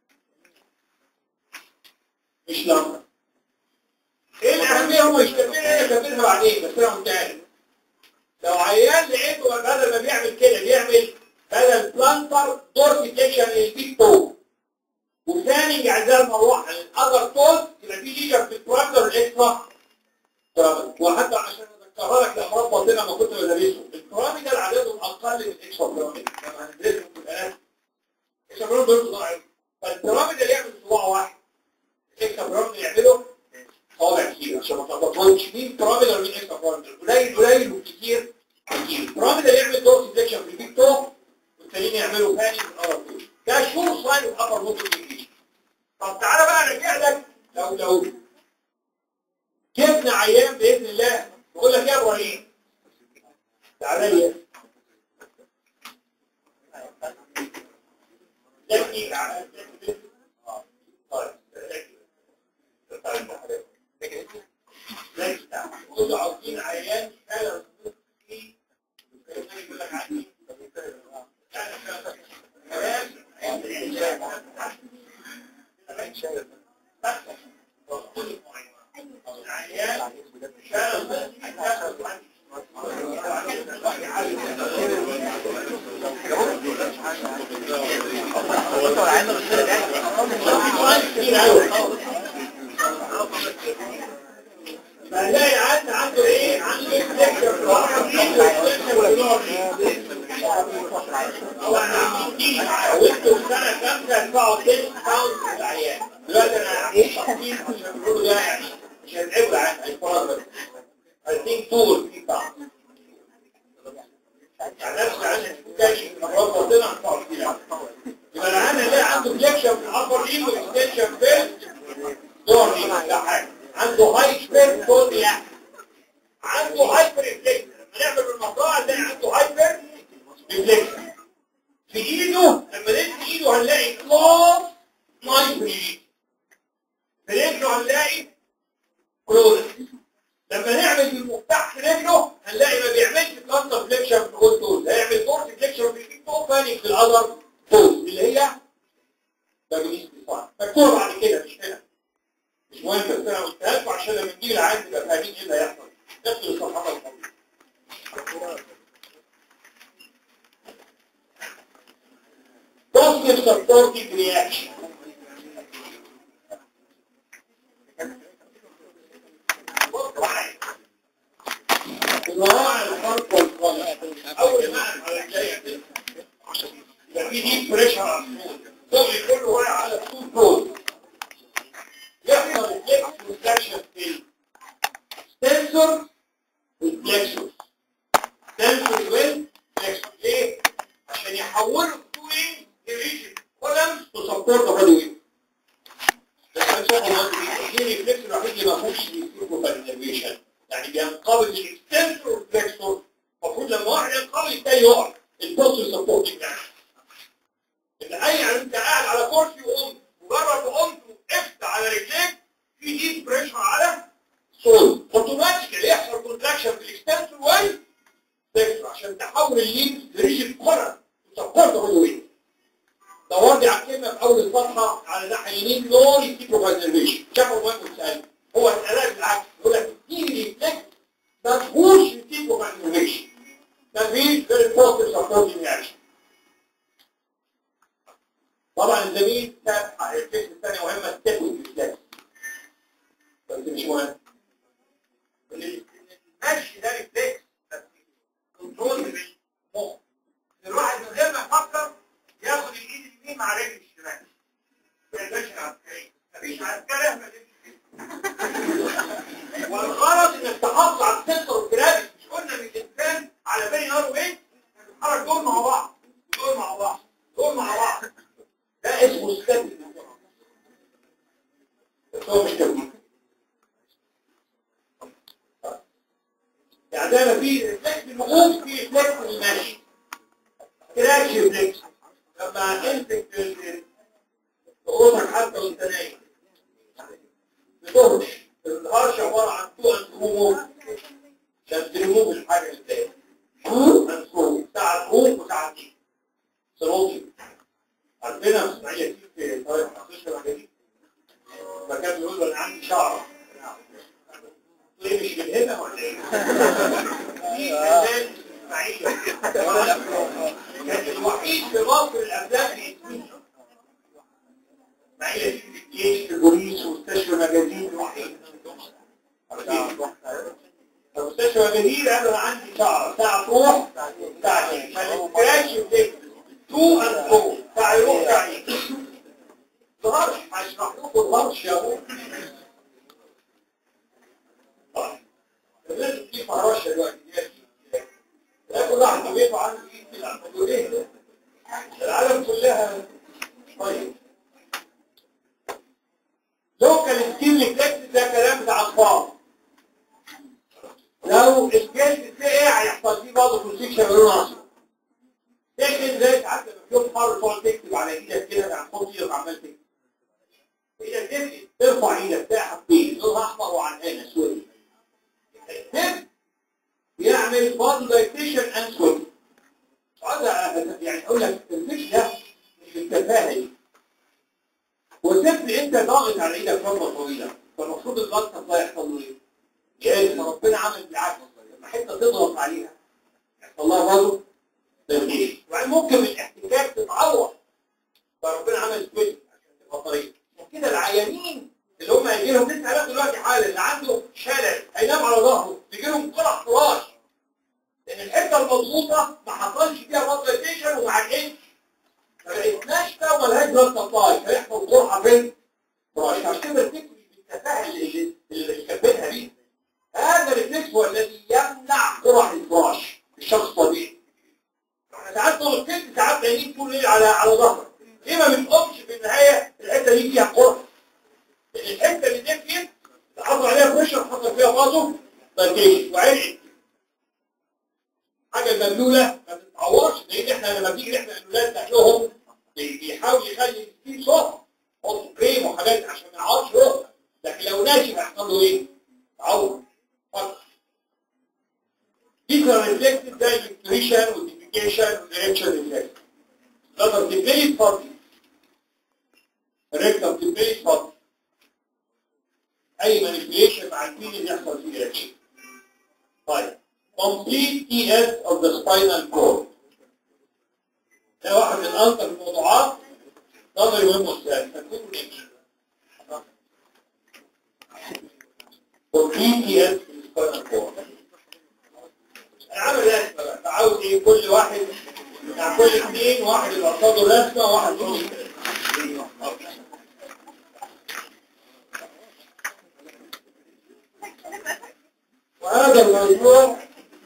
مش لمبة ايه الأهمية هو يشتغل ايه يشتغلها بعدين بس انا متعلم لو عيان لقيته بدل ما بيعمل كده بيعمل بدل بلانتر دور ديتكشن للبيك تو وثاني يعني ده المروحه الاذر توز يبقى في ليجر في البراندر الاكسترا وحتى عشان اذكرها لك لامراض باطنه ما كنت بدرسه البيراميدال عددهم اقل من الاكسترا بيراميدال لما هندرسهم في الالات الاكسترا بيراميدال دول ضعيف فالبيراميدال يعمل صباع واحد الاكسترا بيراميدال يعمله طالع كتير عشان ما تلخبطوش مين بيراميدال ومين اكسترا بيراميدال قليل قليل وكتير كتير بيراميدال يعمل دور سيلكشن في البيك تو والتانيين يعملوا ثاني في الارض ده شور ساين اوف ابر موتور انجليزي طب تعالى بقى ارجع لك لو لو جبنا عيان باذن الله بقول لك يا ابراهيم تعالى لي لكن تعالى طيب عاوزين عيان حاله في يقول لك عندي فهنلاقي عند عنده ايه؟ عنده فليكشر في العرض وفليكشر في النور هو انا عملتين وانتوا في سنه خمسه ادفعوا 10 باوند للعيان دلوقتي انا مش تخطيط عشان بيقولوا ده يعني مش هتعبوا عن الفرق بس I think two or three pounds يعني نفس عشان تاني امراض باطنه هتدفعوا كتير يبقى العيان اللي عنده فليكشن في الابر ايد واكستنشن في دور ايد ده حاجه عنده هاي سبير دور يعني عنده هايبر ريفلكس لما نعمل بالمقطع نلاقي عنده هايبر ريفلكس في ايده لما نمسك ايده هنلاقي كلوز نايف في رجله هنلاقي كلوز لما نعمل بالمفتاح في رجله هنلاقي ما بيعملش كلاستر فليكشن في الكول تول هيعمل فورس فليكشن في الكيك تو ثاني في الاذر تول اللي هي تجنيس بصار مكتوب بعد كده مش هنا مش مهم بس انا قلتها لكم عشان لما نجيب العين تبقى فاهمين ايه اللي هيحصل نفس الصفحات الفاضيه positive supportive reaction. الوراء الفرق والقلق أول ما أعرف على الجاية يبقى في ديب بريشر على الصوت صوتي كله واقع على الصوت دول يحصل ريفلكس ريفلكشن في السنسور والفلكسور سنسور والفلكسور ليه؟ عشان يحولوا الطولين لريجن كولمز تسبورت هولوين ده كان شغل مصري الريفلكس الوحيد اللي ما فيهوش الانرفيشن يعني بينقبض الاكستنسور والفلكسور المفروض لما واحد ينقبض التاني يقع البوست سبورتنج يعني ان اي يعني انت قاعد على كرسي وقمت مجرد ما قمت وقفت على رجليك في ديب بريشر على صوت اوتوماتيكالي يحصل كونتراكشن في الاكستنسور والفلكسور عشان تحول الليد لريجن كولمز سبورت هولوين دورت على الكلمه في اول الصفحه على الناحيه اليمين نون يديكوا كونزرفيشن شافوا ما بتسال هو الكلام بالعكس يقول لك تيجي ريفلكس ما تخش يديكوا كونزرفيشن مفيش غير البوست سبورتنج اكشن طبعا الزميل كان الفكره الثانيه مهمه التكوين ريفلكس بس مش مهم المشي ده ريفلكس كنترول بالمخ الواحد من غير ما يفكر ياخد الايد اليمين مع رجل الشمال ما يقدرش عسكري مفيش عسكري احنا والغرض انك تحافظ على السنتر والجرافيك مش قلنا ان الانسان على بالي نار وايه بيتحرك دول مع بعض دول مع بعض دول مع بعض ده اسمه ستيب بس هو مش تبديل يعني زي ما في ريفلكس الوقوف في ريفلكس المشي كراش ريفلكس لما امسك تقومك حتى وانت نايم بتهرش الهرش عباره عن تو اند موف عشان تريموف الحاجه اللي بتاعتك تو اند موف ساعه تقوم وساعه تيجي صوتي عندنا في اسماعيليه كتير في طريق مخصوص الحاجات فكان بيقول له انا عندي شعره ليه مش من هنا ولا ايه؟ في فنان اسماعيليه كان الوحيد في مصر الافلام اللي اسمه معايا الجيش البوليس ومستشفى مجازين لوحدين مستشفى مجازين قالوا انا عندي ساعة ساعة تروح ساعة تيجي ما نستراش بديك تو اند تو ساعة يروح ساعة يجي ظهرش هشرح لكم ظهرش يا ابو لازم في فراشة دلوقتي لا كل واحد في بيته عنده ايد كده تقول ايه العالم كلها طيب لوكال سكيل ريفلكس ده كلام بتاع اطفال لو الجلد سقع هيحصل فيه برضه كونسيكشن لون اصفر لكن زي ساعات لما تشوف حر تقعد تكتب على ايدك كده عن صوت ايدك عمال تكتب ايدك تكتب ترفع ايدك تلاقي حاجتين لونها احمر وعرقان اسود الدم بيعمل بادي دايتيشن اند سويت هذا يعني اقول لك الفكر ده مش بالتفاهه دي وسبت انت ضاغط على ايدك فتره طويله فالمفروض الغلطه ده يحصل له ايه؟ يعني ربنا عمل بالعكس لما حته تضغط عليها يحصل لها برضه تنجيش وبعدين ممكن من الاحتكاك تتعور فربنا عمل سويت عشان تبقى طريقه وكده العيانين اللي هم هيجي لهم لسه علاج دلوقتي حالا اللي عنده شلل هينام على ظهره بيجي لهم قرح فراش لان الحته المضغوطه ما حصلش فيها بطلتيشن وما عجنش ما بقتش ناشفه ومالهاش بلاد سبلاي فيحصل قرحه فين؟ فراش عشان كده الفكر بالتفاهه اللي اللي بيكبرها دي هذا الريفلكس هو الذي يمنع قرح الفراش الشخص طبيعي احنا ساعات طول الست ساعات نايمين طول الليل على على ظهرك ليه ما بنقومش في النهايه الحته دي فيها قرح الحته اللي دي فيه حطوا عليها بريشر حصل فيها برضه تنجيش وعرقت حاجه المبلوله ما تتعورش لان احنا لما بنيجي احنا الولاد ناكلهم بيحاول يخلي السكين صح حط كريم وحاجات عشان ما يعورش روحه لكن لو ناشف هيحصل له ايه؟ تعور فقط دي كان ريفلكتد زي الانكتريشن والديفيكيشن والريكشن ريفلكس لما بتبتدي تفضي الريكتم بتبتدي تفضي اي مانيبيوليشن مع الفيل يحصل فيه ريكشن طيب complete ES of the spinal cord ده واحد من ألطف الموضوعات نظري مهم والسؤال فكتبوا ليش complete ES of the spinal cord أنا عامل رسمة بقى فعاوز إيه كل واحد بتاع كل اثنين واحد يبقى قصاده رسمة وواحد يقول وهذا الموضوع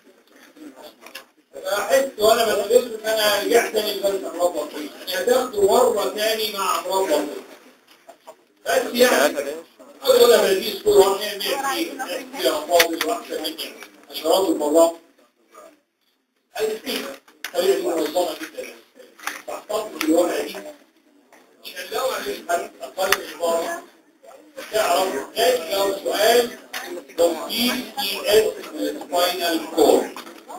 احس وانا بدرس ان انا رجعت تاني لدرس امراض بطيئه يعني هتاخده مره تاني مع امراض بطيئه بس يعني اقول انا بديس كل واحد يعمل ايه في امراض واحده مني اشراط المرض هذه فيها طريقه منظمه جدا تحتفظ بالورقه دي عشان لو عملت اقل عباره تعرف جاي لو سؤال complete ES spinal cord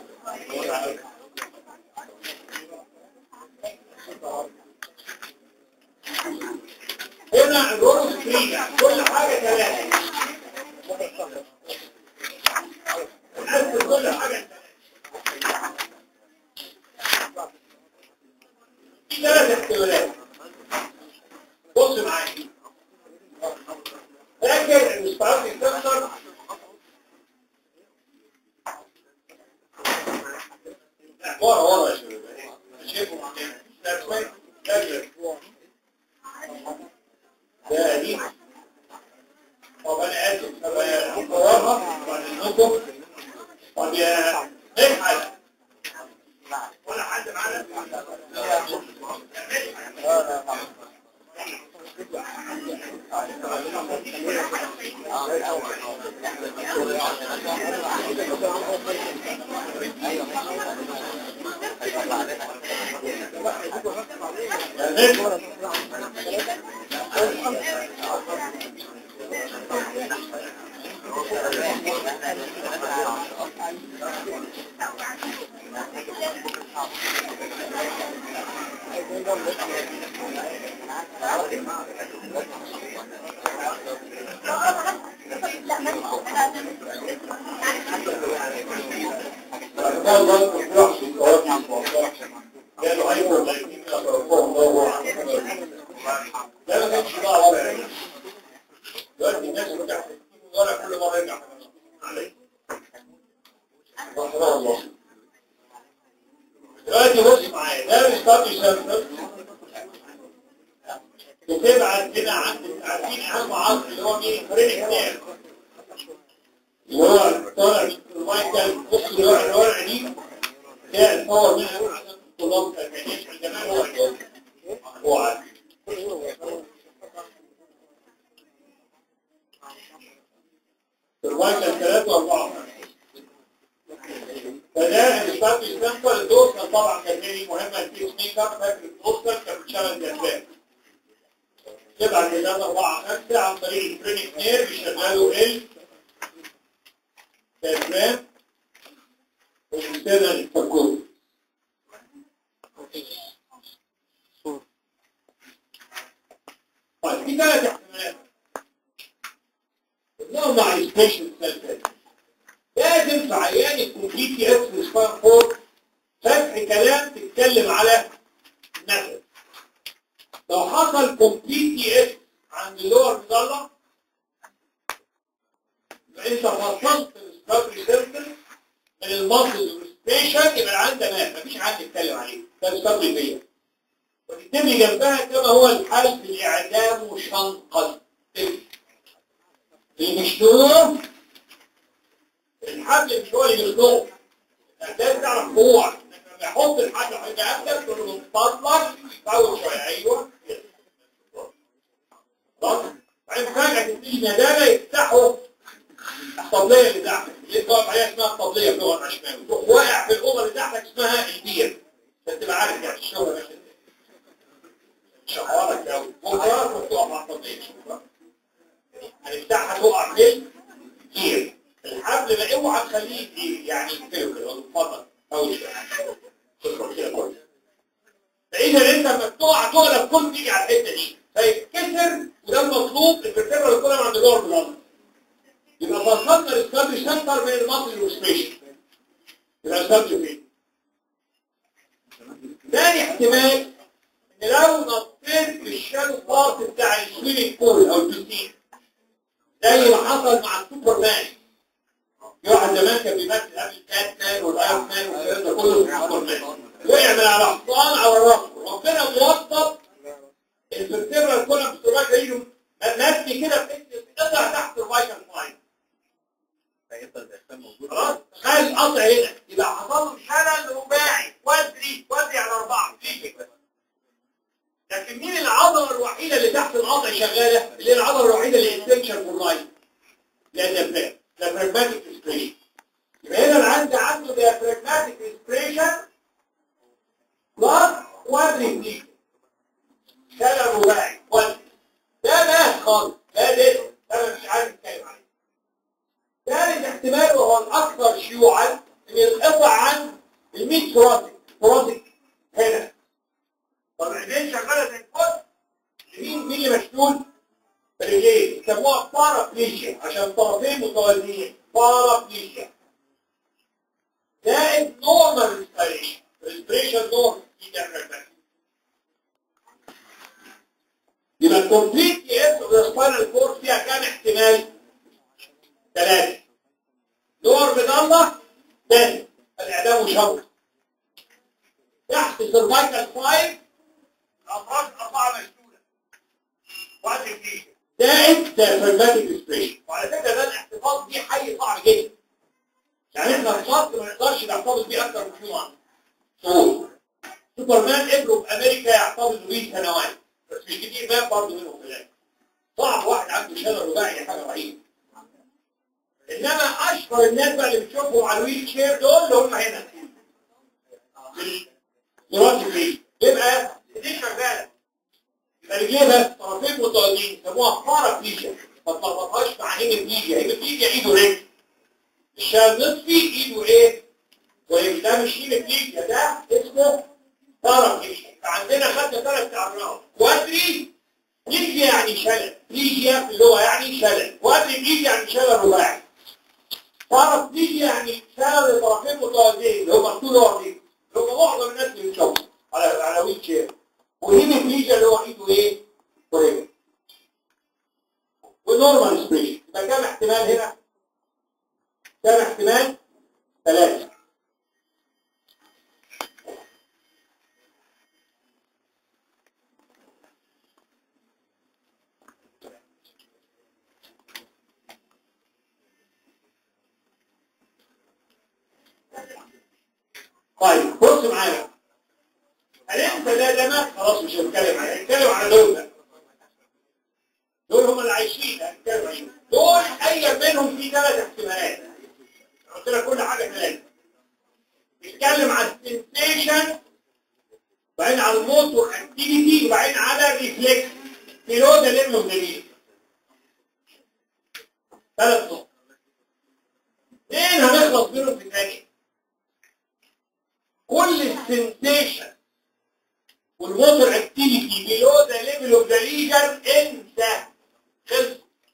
هنا الرولز فري كل حاجة ثلاثة نقسم كل حاجة في ثلاث احتمالات بص معايا فاكر المستعد يتكسر لا ورا ورا يا شباب شايفه ده كويس ده ده قديم طب انا اسف طب وراها بعد اذنكم طب يا اجحد ولا حد معانا يا نجم قالوا هايبر لايكيميا فرقوهم دوروا لا ما كانش بقى الناس بتاعت ولا كل مرة يرجع عليه رحمه الله دلوقتي بص معايا ده الستارت سنتر بتبعت كده عند عارفين اهم عصر اللي هو مين فريق اثنين اللي هو طالع من المايكل بص اللي هو الورقه دي ده صور منها عدد الطلاب كان يشمل جميع هو عندهم هو عارف المايكل ثلاثة وأربعة فده الستارت سنتر الدوز كان طبعا كان ليه مهمة البيس ميكر فاكر الدوز كان بيشتغل جذاب تبع كده أربعة خمسة عن طريق الفرينك نير بيشغلوا ال تمام ومستنى التكون طيب في ثلاث احتمالات كلهم مع السبيشال سنتر لازم في عيان يكون في تي اس سبان فور فتح كلام تتكلم على النفس لو حصل كومبليت تي اس عند اللور مظلة يبقى انت فصلت السباتري سيركل من المصل والسبيشال يبقى عندنا مات مفيش حد يتكلم عليه ده السباتري فيا وتكتب لي جنبها كما هو الحال في الاعدام شنقا المشتوم الحبل مش هو اللي بيخنقه ده تعرف قوة لما يحط الحبل حاجة قبلك تقول له من فضلك يطول شوية ايوه خلاص بعدين فجأة تبتدي ندالة يفتحوا الطبلية اللي تحتك اللي انت واقف عليها اسمها الطبلية بلغة العشماوي تروح واقع في الأوضة اللي تحتك اسمها البير عشان تبقى عارف يعني الشغل ماشي ازاي شعارك قوي وخلاص تقع مع الطبلية هنفتحها تقع في البير الحبل ما اوعى تخليه كتير يعني كده كده اتفضل اول شويه تضرب كده كويس فاذا انت لما تقع تقلب كل تيجي على الحته دي فيتكسر وده المطلوب الفرتبرا اللي طالع عند دور بلاد يبقى فصلنا السكابري سنتر بين المصري والسبيشال يبقى السكابري فين ثاني احتمال ان لو نطيت في الشادو بارت بتاع السويمنج بول او البسين زي ما حصل مع السوبرمان في واحد زمان كان بيمثل قبل البات مان والايرون مان والكلام ده كله في السوبرمان وقع من على حصان على راسه ربنا موظف الفرتبرا كلها بتروح ايده مبني كده في تقدر تحت الفايتال فاين خلاص تخيل القطع هنا يبقى حصل له شلل رباعي وزري وزري على اربعه فيجي لكن مين العضله الوحيده اللي تحت القطع شغاله اللي هي العضله الوحيده اللي انتنشن فور لايف لان ده diaphragmatic respiration يبقى هنا العند عنده diaphragmatic respiration plus quadriplegia شلل رباعي وزن ده مات خالص ده ده انا مش عارف اتكلم عليه ثالث احتمال وهو الاكثر شيوعا ان يتقطع عن الميت ثوراتيك ثوراتيك هنا طب العينين شغاله زي الفل مين مين اللي مشلول رجلين يسموها بارابليشيا عشان طرفين متوازيين بارابليشيا زائد نورمال ريسبيريشن ريسبيريشن نورمال دي ده يبقى الكومبليت اس والسباينال كورد فيها كام احتمال؟ ثلاثة دور بضلة ثاني الإعدام شوك تحت سيرفايكال فايف الأفراج أربعة مشدودة وعد جديد زائد ديافرماتيك ريسبريشن وعلى فكرة ده الاحتفاظ بيه حي صعب جدا يعني احنا في مصر ما نقدرش نحتفظ بيه أكثر من شهور شهور سوبرمان ابنه في أمريكا يحتفظ بيه سنوات بس مش كتير مات برضه منهم في صعب واحد عنده شلل رباعي حاجة رهيبة انما اشهر الناس بقى اللي بتشوفهم على الويل شير دول اللي هم هنا دراسة فيه يبقى دي شغالة يبقى رجليه بس طرفين متوازيين يسموها بارابليجيا ما تلخبطهاش مع هيموبليجيا هيموبليجيا ايده رجل الشاب نصفي ايده ايه؟ ورجل ده مش هيموبليجيا ده اسمه بارابليجيا فعندنا خدنا ثلاث تعبيرات كوادري بليجيا يعني شلل بليجيا اللي هو يعني شلل كوادري بليجيا يعني شلل رباعي طرف بليجيا يعني شلل طرفين متوازيين اللي هم طول واحدين اللي هم معظم الناس اللي بتشوفوا على على ويل شير وهيموبليجيا اللي هو ايده ايه؟ ورجل ونورمال سبريشن يبقى كام احتمال هنا؟ كام احتمال؟ ثلاثة طيب بص معايا هننسى ده ده مات خلاص مش هنتكلم عليه هنتكلم على دول بقى دول هم اللي عايشين هنتكلم عليهم دول اي منهم في ثلاث احتمالات قلت لك كل حاجه ثلاثه نتكلم على السنسيشن وبعدين على الموتور اكتيفيتي وبعدين على الريفلكس بيلو ده ليفل اوف ذا ثلاث نقط اثنين هنخلص منهم في الثانيه كل السنسيشن والووتر اكتيفيتي بيلو ذا ليفل اوف ذا ليجن انسى خلص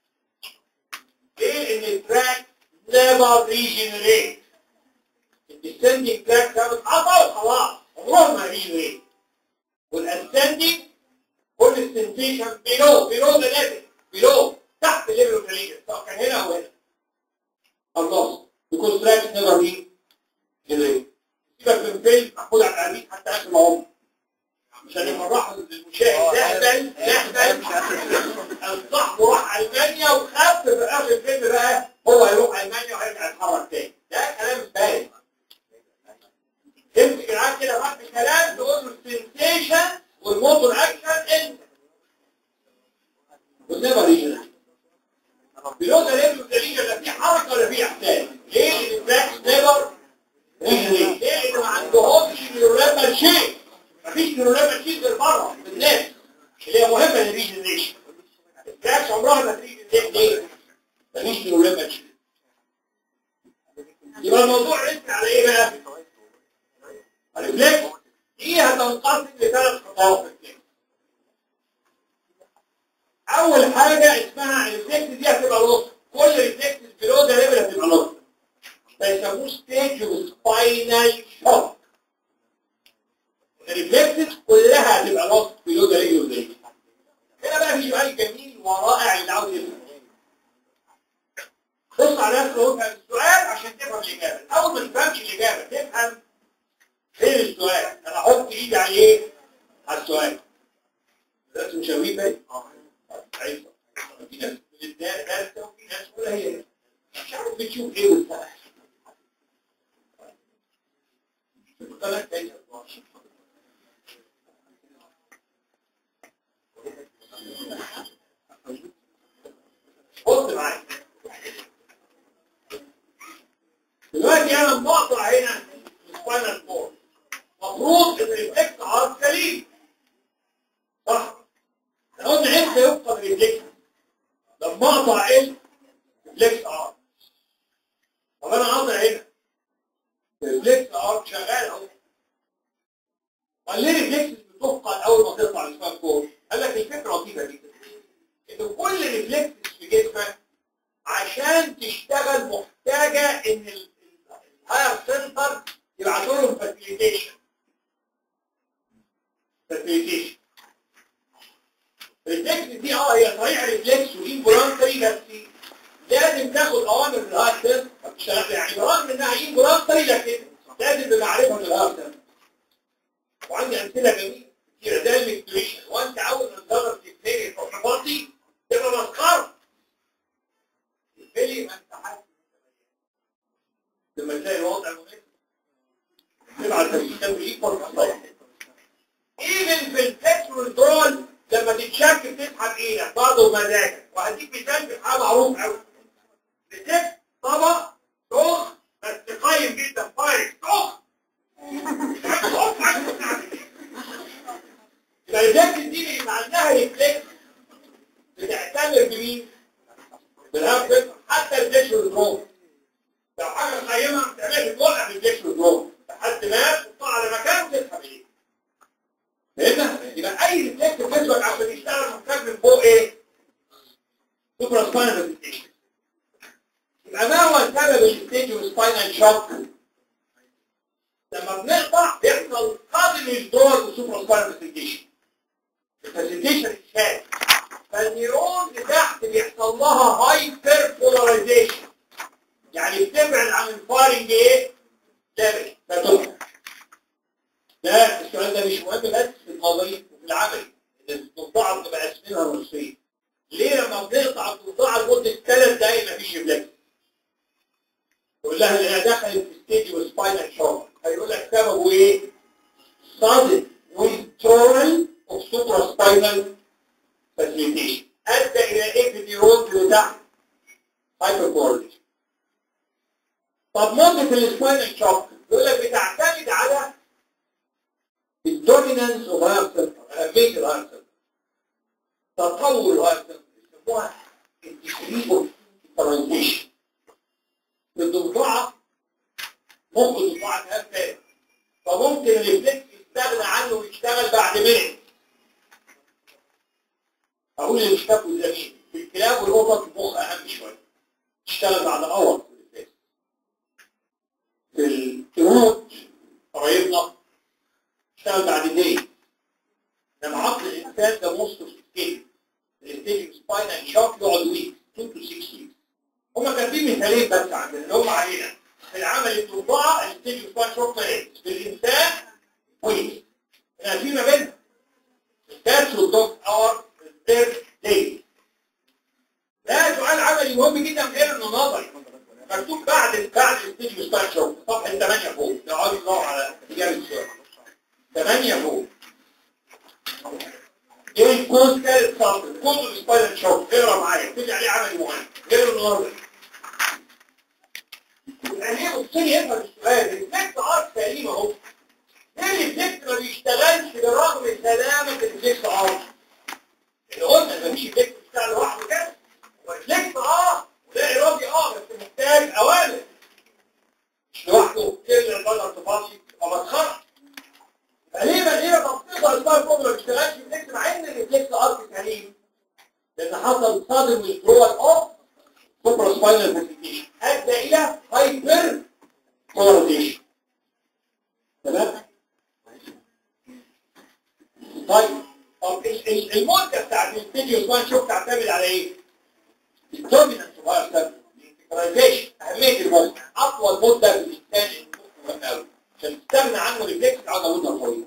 ليه ان التراك نيفر ريجنريت الديسندنج تراك ده اتقطع وخلاص عمره ما ريجنريت والاسندنج كل السنسيشن بيلو بيلو ذا ليفل بيلو تحت الليفل اوف ذا ليجن سواء كان هنا او هنا خلاص because tracks never regenerate سيبك من فيلم محمود عبد العزيز حتى اخر العمر عشان يفرحوا المشاهد نهبل نهبل الصاحب راح المانيا وخف في اخر الفيلم بقى هو هيروح المانيا وهيرجع يتحرك تاني ده كلام فارغ تمسك العاب كده بعد الكلام تقول له السنسيشن والموتور اكشن انت والنيفر ريجن بلوزة ليه الدليل لا في حركه ولا في احساس ليه لان البلاكس نيفر ريجن ليه لان ما عندهمش نيورال شيء مفيش نيورال شيء غير بره في الناس اللي هي مهمه للريجنريشن البلاكس عمرها ما تريجن ليه مفيش نيورال شيء يبقى الموضوع رسمي على ايه بقى؟ الريفلكس دي هتنقسم لثلاث خطوات اول حاجة اسمها الريفلكس دي هتبقى نص كل ريفلكس بلو ده ليفل هتبقى نص فيسموه ستيج وسباينال شوك الريفلكس كلها هتبقى نص بلو ده ليفل وده هنا بقى في سؤال جميل ورائع اللي عاوز يفهم بص على نفسك وافهم السؤال عشان تفهم الاجابه اول ما تفهمش الاجابه تفهم فين السؤال انا احط ايدي على ايه على السؤال بس مشاويه باين ايوه في ناس بتدار دارسه وفي ناس ولا هي مش عارف بتشوف ايه والفرح القناه تانية بص معايا دلوقتي انا مقطع هنا سباينال كورد مفروض ان الريفلكس عارف سليم صح احنا قلنا امتى يفقد الريفلكس لما اقطع ايه ريفلكس عارف طب انا قاطع هنا الريفلكس عارف شغال اهو قال ليه الريفلكس بتفقد اول ما تطلع السباينال كورد قال لك الفكره لطيفه جدا ان كل ريفلكس في جسمك عشان تشتغل محتاجه ان الهاير سنتر يبعتوا لهم فاسيليتيشن فاسيليتيشن الريفلكس دي اه هي صحيح ريفلكس وانفولانتري بس لازم تاخد اوامر من الهاير سنتر تشتغل يعني برغم انها انفولانتري لكن لازم بمعرفه الهاير سنتر وعندي امثله جميله كتير زي الميكتويشن وانت اول ما تجرب تبتدي تروح فاضي تبقى مسخره تبتدي ما انت حاسس لما تلاقي الوضع مناسب تبعت تمريك والمصطلح ايفن في الفكس والدرول لما تتشك بتسحب ايدك برضه بمزاجك وهديك مثال في حاجه معروف قوي بتك طبق سخ بس قايم جدا فاير سخ الريفلكس دي اللي عندها ريفلكس بتعتمر بمين؟ بالهاف حتى الفيش والدرول لو حاجه قيمه بتعملها توقف الفيش والدرول لحد ما تطلع على مكان وتسحب ايه فهمنا؟ يبقى اي ريفلكس في جسمك عشان يشتغل محتاج من فوق ايه؟ سوبرا سباينال ستيشن يبقى ما هو سبب الستيج والسباينال شوك؟ لما بنقطع بيحصل قادم الدور والسوبرا سباينال ستيشن الفاسيليتيشن اتشال فالنيرون تحت بيحصل لها هايبر بولاريزيشن يعني بتبعد عن الفايرنج ايه؟ ليفل فتبقى ده السؤال ده مش مهم بس في النظري وفي العملي ان الضفدعه بتبقى اسمها نصين ليه لما بنقطع الضفدعه لمده ثلاث دقايق مفيش ريفلكس يقول لها انها دخلت في ستيج وسباينال شوك هيقول لك سببه ايه؟ sudden withdrawal of supraspinal facilitation ادى الى ايه في النيرون اللي تحت؟ هايبركورديشن طب مدة السباينال شوك يقول لك بتعتمد على الدومينانس اوف هاير سنتر اهمية الهاير سنتر تطور الهاير سنتر يسموها الديكريب اوف ترانزيشن الضفدعة مخ الضفدعة كلام تاني فممكن الريفلكس يستغنى عنه ويشتغل بعد منت اقول اللي اشتكوا الزميل في الكلاب والقطط المخ اهم شويه تشتغل بعد اور في الريفلكس في القرود قرايبنا اشتغل بعد دقيقة انما عقل الانسان ده موست اوف سكيل الستيج سباينال شوك يقعد ويك 2 تو 6 ويكس هما كان في مثالين بس عندنا اللي هم علينا في العمل الضفدعه الستيج سباينال شوك مالك في الانسان ويك هنا في ما بينهم الكاتس والدوج اور ثيرد داي ده سؤال عملي مهم جدا غير انه نظري مكتوب بعد بعد الستيج سباينال شوك صفحه 8 فوق يقعدوا يدوروا على اجابه السؤال ثمانية فوق ايه الكود ثالث سطر كود السباينال شوك اقرا معايا اكتب عليه عمل مهم غير النهارده يعني ايه بصي يفهم السؤال الفليكس ارك سليم اهو ليه الفليكس ما بيشتغلش برغم سلامة الفليكس ارك اللي قلنا مفيش فليكس بيشتغل لوحده كده والفليكس اه وده ارادي اه بس محتاج اوامر مش لوحده كل البلد تفاصيل او متخرج فليه ما ليه ما بتقدر البار كله ما بيشتغلش ريفلكس مع ان الريفلكس ارك سليم لان حصل صدم ويدرول اوف سوبرا سباينال فاسيتيشن ادى الى هايبر بولاريزيشن تمام طيب طب ال- ال- المده بتاعت الفيديو سباين شوف تعتمد على ايه؟ الدومينانس اوف الانتجراليزيشن اهميه المده اطول مده في الانسان مهم قوي عشان تستغنى عنه ريفلكس على مده طويله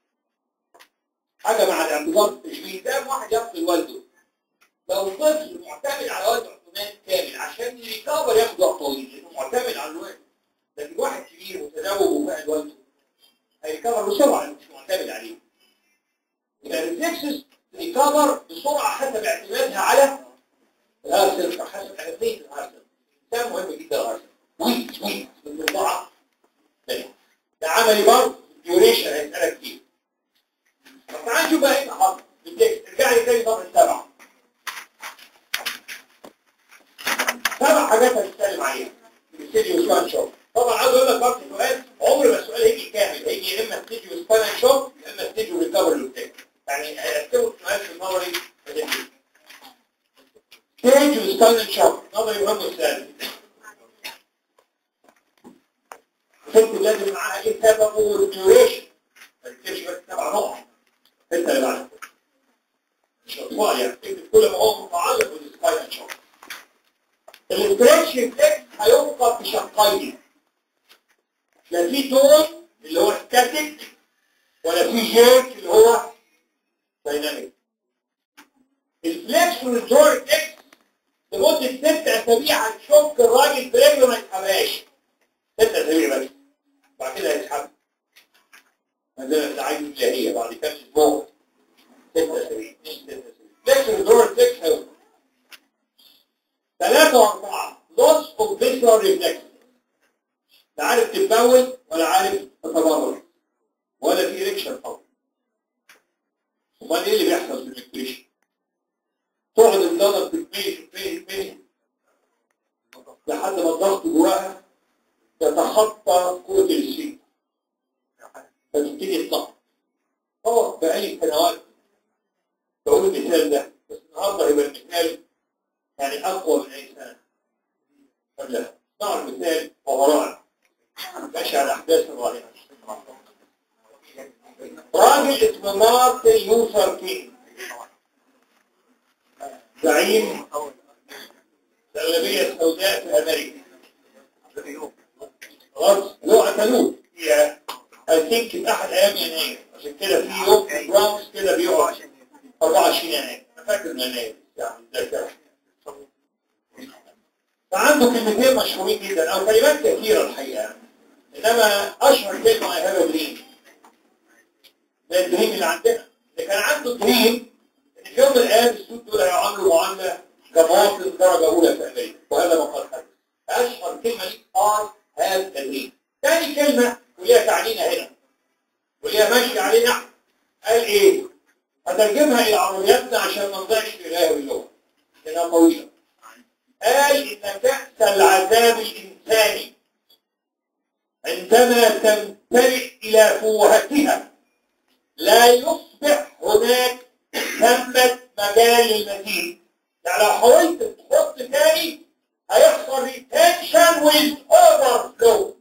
حاجه مع الاعتبار التشبيه ده واحد يفصل والده لو طفل معتمد على والده اعتماد كامل عشان يريكفر ياخد وقت طويل لانه معتمد على الوالد لكن واحد كبير متزوج وفاعل والده هيريكفر بسرعه لانه مش معتمد عليه يبقى الريفلكسز ريكفر بسرعه حسب اعتمادها على الهارسل حسب اهميه الهارسل ده مهم جدا الهارسل ويت ويت بالمضاعف ده عملي برضه ديوريشن هيسألك فيه طب تعال نشوف بقى ايه اللي حصل بالتكست ارجع لي تاني صفحه سبعه سبع حاجات هنتكلم عليها في الستيديو سبان شوك طبعا عاوز اقول لك برضه سؤال عمر ما السؤال هيجي كامل هيجي يا اما ستيديو سبان شوك يا اما ستيديو ريكفري للتك يعني هيكتبوا السؤال في النظري ستيديو سبان شوك نظري مهم السؤال الست لازم معاها ايه سببه والديوريشن ما تكتبش بس سبع نقط انت اللي بعدها مش اطفال يعني تكتب كل ما هو متعلق بالسباينال شوك الاستريتش فليكس هينقط بشقين لا في تون اللي هو ستاتيك ولا في جيك اللي هو دايناميك الفليكس والجور فليكس لمدة ست أسابيع هتشك الراجل برجله ما يتحرقش ست أسابيع بس بعد كده هيتحرق عندنا العين الجاهية بعد كام أسبوع ست أسابيع ست أسابيع فليكس والجور فليكس هينقط ثلاثة وأربعة loss of visual reflex لا عارف تتبول ولا عارف تتبرر ولا في إريكشن طبعا امال ايه اللي بيحصل في الاكتريشن تقعد الضغط تتميش تتميش تتميش لحد ما الضغط جواها يتخطى قوة السين فتبتدي تطلع طبعا بقالي سنوات بقول المثال ده بس النهارده هيبقى المثال يعني أقوى من أي سنة قبلها نوع المثال وهران ماشي على أحداث الراهنة راجل اسمه مارتن لوثر كينج زعيم الأغلبية السوداء في أمريكا خلاص اللي هو قتلوه هي اي ثينك في احد ايام يناير عشان كده في يوم في برونكس كده بيقعد 24 يناير انا فاكر من يناير يعني ذاكره فعنده كلمتين مشهورين جدا او كلمات كثيره الحقيقه انما اشهر كلمه اي هاف دريم ده الدريم اللي عندنا اللي كان عنده دريم ان في يوم من الايام السود دول هيعاملوا معامله كمواطن درجه اولى في امريكا وهذا ما قد حدث اشهر كلمه ليك اي هاف دريم ثاني كلمه وليها تعنينا هنا وليها ماشي علينا احنا قال ايه هترجمها الى عربياتنا عشان ما نضيعش في الايه باللغه لانها طويله قال ان كاس العذاب الانساني عندما تمتلئ الى فوهتها لا يصبح هناك ثمة مجال للمزيد يعني لو حاولت تحط تاني هيحصل ريتنشن ويز اوفر فلو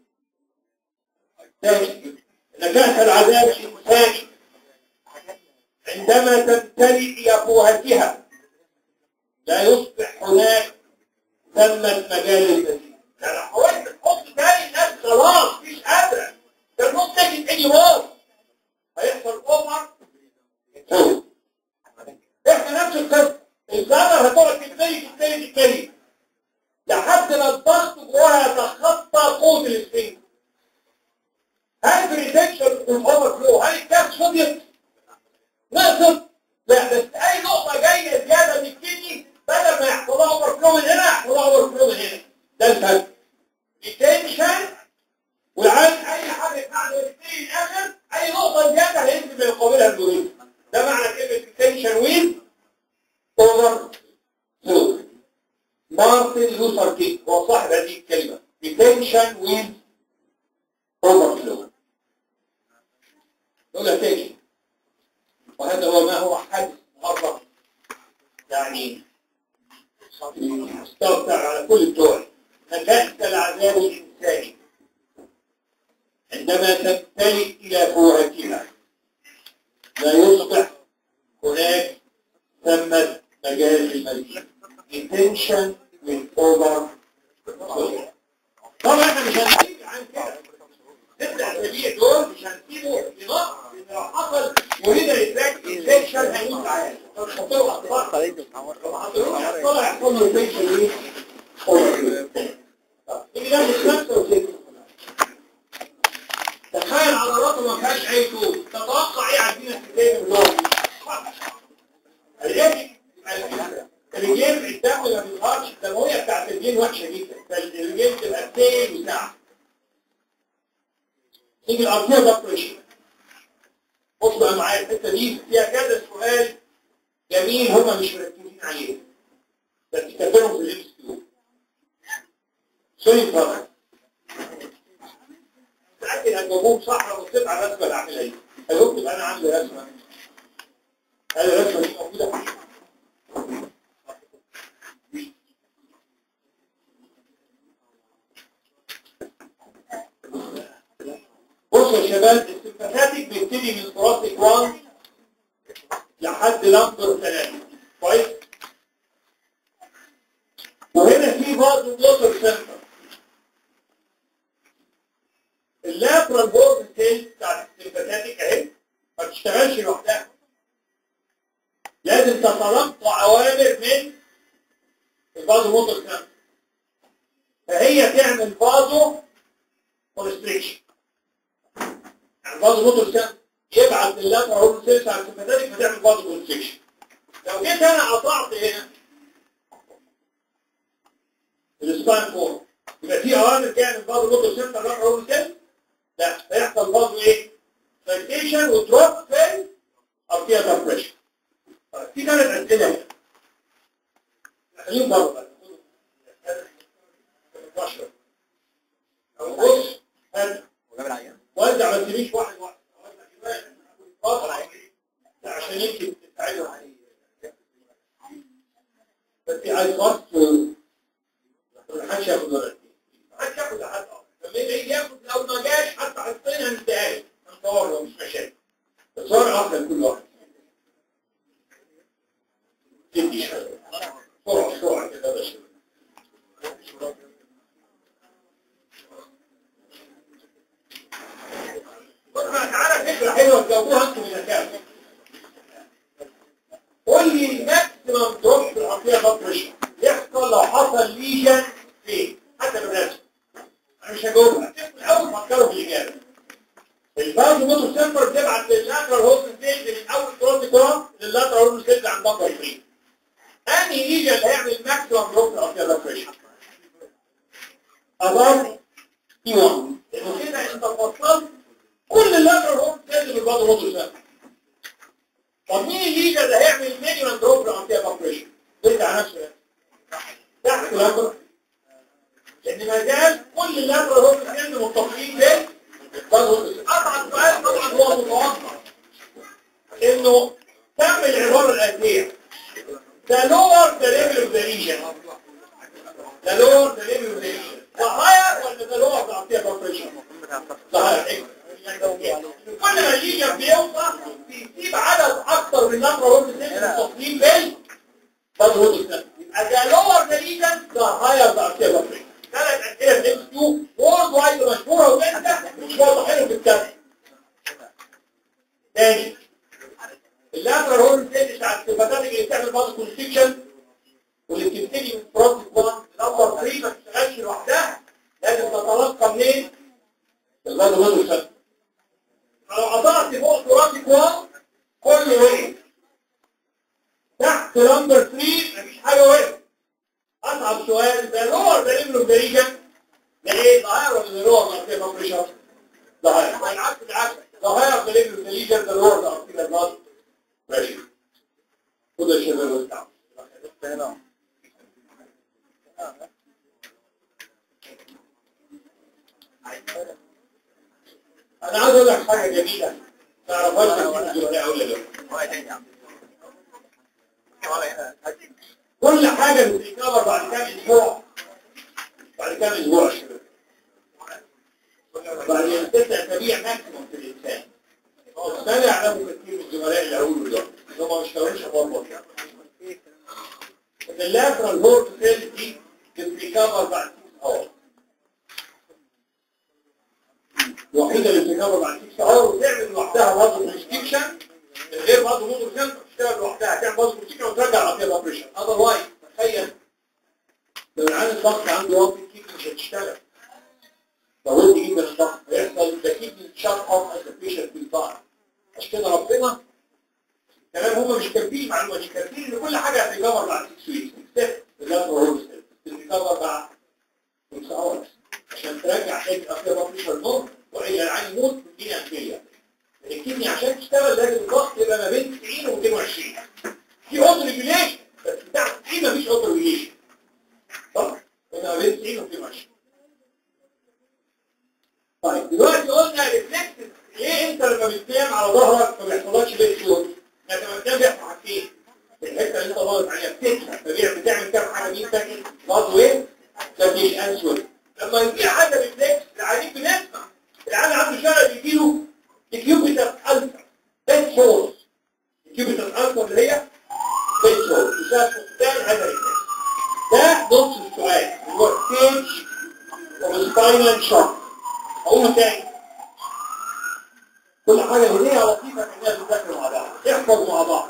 تاني ان كاس العذاب الانساني عندما تمتلئ الى فوهتها لا يصبح هناك ثمة مجال للمزيد يعني لو حاولت تحط تاني الناس خلاص مفيش قادرة ده نص تجد اني مور هيحصل اوفر فلو احنا نفس القصه الزمر هتقعد تبتدي تبتدي تبتدي لحد ما الضغط جواها يتخطى قوه السفنج هل في ريتكشن والهومر فلو هل الكاس فضيت نقصت لا بس اي نقطه جايه زياده من الكدني بدل ما يحصل لها اوفر فلو من هنا يحصل لها اوفر فلو من هنا ده الفرق ريتنشن والعين اي حاجه بعد الاثنين الاخر اي نقطه زياده هينزل من يقابلها الدورين ده معنى كلمه ريتنشن ويز اوفر فلو مارتن لوثر كينج هو صاحب هذه الكلمه ريتنشن ويز اوفر فلو نقولها تاني وهذا هو ما هو حدث مرة يعني مستوطن على كل الدول نكاس العذاب الإنساني عندما تمتلئ إلى فوهتها لا يصبح هناك ثمة مجال للمزيد intention with over طبعا احنا مش هنسيب عن كده ستة أسابيع دول مش هنسيبه لنقص لأن لو حصل يريد الإدراك إنفكشن هيموت عادي طب حطوا أطفال لو حطوا أطفال هيحصل له إنفكشن إيه؟ طب نيجي ناخد خمسة وستة تخيل عضلاته ما فيهاش أي طول تتوقع إيه عندنا في الكتاب النار الرجل الرجل الدم ما بيظهرش الدمويه بتاعت الرجل وحشه جدا فالرجل تبقى تين وساعه تيجي الارضيه ده بريشر بص بقى معايا الحته دي فيها كذا سؤال جميل هما مش مركزين عليه بس تكتبهم في الام كيو سوري طبعا متاكد هتجاوبهم صح لو بصيت على الرسمه اللي عاملها دي هيكتب انا عامل رسمه هل الرسمه دي موجوده بصوا يا شباب السمباثاتيك بيبتدي من ثوراسيك 1 لحد لمبر 3 كويس وهنا في برضه موتور سنتر اللاترال بورد سيل بتاعت السمباثاتيك اهي ما بتشتغلش لوحدها لازم تتلقى اوامر من البازو موتور سنتر فهي تعمل بازو كونستريكشن يعني بازو موتور سنتر يبعت اللاترال هورن سيلز على السمباثاتيك فتعمل بازو كونستريكشن لو جيت انا قطعت هنا السباين فور يبقى في اوامر تعمل بازو موتور سنتر لاترال هورن سيلز لا هيحصل بازو ايه؟ سيركيشن ودروب في ارتيا بريشر في ثلاث اسئله هنا خليهم بره بقى بص هات وزع ما تجيبيش واحد واحد واحد لا عشان يمكن تتعلم عليه بس عايز وقت ما حدش ياخد ولا ما حدش ياخد لحد لما يجي ياخد لو ما جاش حتى حطينا هنتقال هنصور له مش مشاكل بس ورقه واحده لكل واحد تدي شويه بص بقى تعالى فكرة حلوة تجاوبوها انتوا من الكلام قول لي الماكسيمم دروب في العقلية بطرش يحصل لو حصل ليجن فين حتى بالرسم انا مش هجاوبها الاول فكروا في الاجابه الباند موتور سيرفر بتبعت لللاترال هوست سيلز من اول كروس كرام لللاترال هوست سيلز عند بطل فري انهي ليجن اللي هيعمل ماكسيمم دروب في العقلية بطرش أضاف تي 1 لأنه كده أنت وصلت كل اللاترال هوست سيلز بالباند موتور سيرفر طب مين الليجر اللي هيعمل مينيمم دروب للعمليه كومبريشن يرجع نفسه تحت اللاترال لان ما زال كل اللاترال هو بيتم متفقين بيه اصعب سؤال طبعا هو متوقع انه تم العباره الاتيه the lower the level of the region the lower the level of the region the higher ولا the lower the عمليه كومبريشن the higher كل ما الليجر بيوصل بيسيب عدد اكتر من نمبر هو التصميم بال فضل يبقى ده لور ذا ليجن ده هاير ذا ارتيبل ثلاث اسئله في ام كيو وورد وايد مشهوره وانت مش واضحين في الكتاب تاني اللاترال هورن سيل بتاع السيمباتيك اللي بتعمل بعض كونستكشن واللي بتبتدي من بروتيك 1 نمبر 3 ما تشتغلش لوحدها لازم تتلقى منين؟ الغاز غاز الشمس لو قطعت فوق تراتك 1 كله وقف تحت نمبر 3 مفيش حاجه وقف اصعب سؤال ده لور ده ليفل ده ريجن ده ايه ظاهر ولا ده لور ده كده بريشر ظاهر بالعكس بالعكس ظاهر ده ليفل ده ريجن ده لور ده كده بلاد ماشي خد الشباب واستعمل انا عايز اقول لك حاجه جميله تعرفهاش في الجمهوريه ولا لا كل حاجه بتتكرر بعد كام اسبوع بعد كام اسبوع يا شباب بعد ست اسابيع ماكسيموم في الانسان ده يعلموا كثير من الزملاء اللي هقوله ده ان هم ما اشتغلوش بره اللاترال هورت سيل دي بتتكرر بعد 6 اور الوحيدة اللي بتتكرر بعد 6 اور وتعمل لوحدها برضه كونستكشن من غير برضه موتور سنتر تشتغل لوحدها تعمل برضه كونستكشن وترجع على فيها اوبريشن اذروايز تخيل لو العين الضغط عنده واطي كيف مش هتشتغل لو جدا الضغط هيحصل ده كيف شات اوف از بيشنت بالفعل عشان كده ربنا كلام هم مش كاتبين معلومه مش كاتبين ان كل حاجه هتتكرر بعد 6 ويكس اكسبت اللي هو بتتكرر بعد 6 اورز عشان ترجع حته فيها بابليشر نور والا العين يموت والدنيا انفيليا الكدني عشان تشتغل لازم الضغط يبقى ما بين 90 و 220 في اوتو ريجوليشن بس بتاع 90 مفيش اوتو ريجوليشن صح؟ يبقى ما بين 90 و 220 طيب دلوقتي قلنا ريفلكس ليه انت لما بتنام على ظهرك ما بيحصلكش بيت صوت؟ لما بتنام بيحصل حاجتين الحته اللي انت ضاغط عليها بتسحب فبيع بتعمل كام حاجه مين ساكن برضه ايه؟ تفتيش اسود لما يجي حاجه ريفلكس العيان بنسمع العيان عنده شلل بيجيله الكيوبيتال الفا بيت فورس الكيوبيتال الفا اللي هي بيت فورس بسبب فقدان هذا الريفلكس ده نص السؤال اللي هو ستيج وسباينال شوك اقوله تاني كل حاجه هديه لطيفه انها بتذاكر مع بعض احفظ مع بعض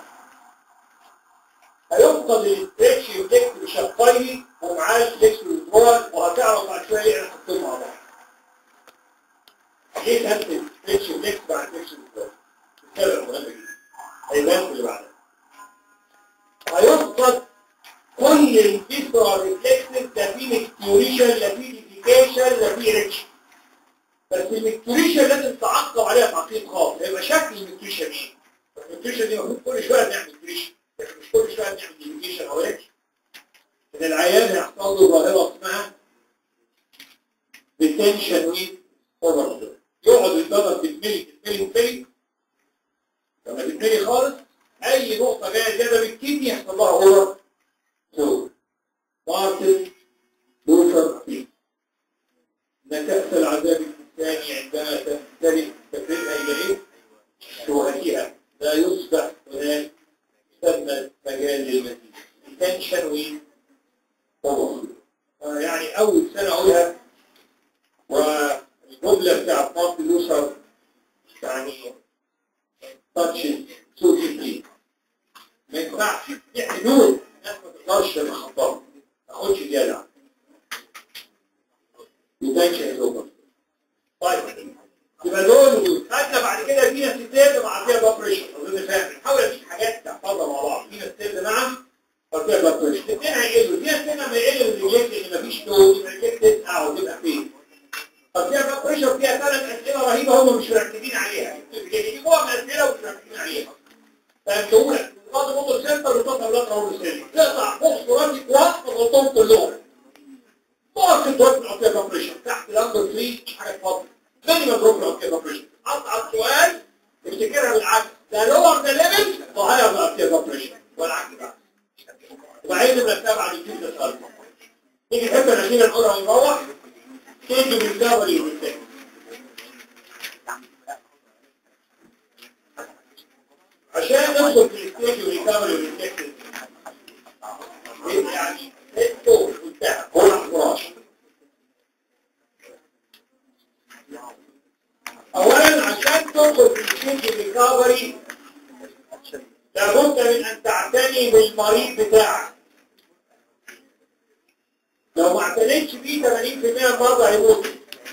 هيفضل الستيج يمتلك بشقيه ومعاه الستيج والدرول وهتعرف بعد شويه ايه الخطين مع بعض ليه تهدد ستيج ونكس بعد ستيج والدرول السبب مهم جدا هيبان في اللي بعدها هيفقد كل الفيسرال ريفلكسز لا في ميكتوريشن لا في ديفيكيشن لا في ريتش بس الميكتوريشن لازم تعقب عليها تعقيب خاص هيبقى شكل الميكتوريشن ايه الميكتوريشن دي المفروض كل شويه نعمل ميكتوريشن لكن مش كل شويه نعمل ديفيكيشن او ريتش ان العيان هيحصل له ظاهره اسمها ديتنشن ويز اوفر يقعد يتضرب تتملي تتملي تتملي لما تتملي خالص اي نقطه جايه زياده بالكيدني يحصل لها اوفر سو باطل دوشر فيه ان كأس العذاب الثاني عندما تمتلك تفرقها الى ايه؟ شوهتها لا يصبح هناك يسمى مجال للمزيد تنشن وين اوفر يعني يعني اول سنه اقولها والجمله بتاع مارتن لوثر يعني تاتش سو ديبلي ما ينفعش في حدود الناس ما تقدرش تتخطاها ما تاخدش زياده يبانش هيزوجك طيب يبقى دول خدنا بعد كده فينا ستيرد مع فيها بلاد بريشر اظن فاهم نحاول نجيب حاجات تحفظها مع بعض فينا ستيرد مع فيها بلاد بريشر الاثنين هيقلوا فينا ستيرد لما يقل الرجلين لان مفيش نوم يبقى الرجلين تسقع وتبقى فين فيها بلاد بريشر فيها ثلاث اسئله رهيبه هم مش مركزين عليها يجيبوها من اسئله ومش مركزين عليها فهمتوا لك بعض موتور سنتر وتطلع بلاد راوند سيل تقطع فوق ثلاثي كواس تغطهم كلهم فوق الوزن اوف ذا بريشر تحت الامر 3 مش حاجه فاضيه مينيمم بروجرام اوف ذا بريشر اصعب سؤال افتكرها بالعكس ده لور ذا ليفل وهاير اوف ذا بريشر والعكس بقى وبعدين نبقى نتابع الجيل ده سؤال نيجي حته نجينا نقولها ونروح تيجي بالجبري والتاني عشان ندخل في الستيج والريكفري والتكنيك يعني الدور بتاعك هو الفراش اولا عشان تدخل في الستيج والريكفري لابد من ان تعتني بالمريض بتاعك لو ما اعتنيتش بيه 80% من المرضى هيموتوا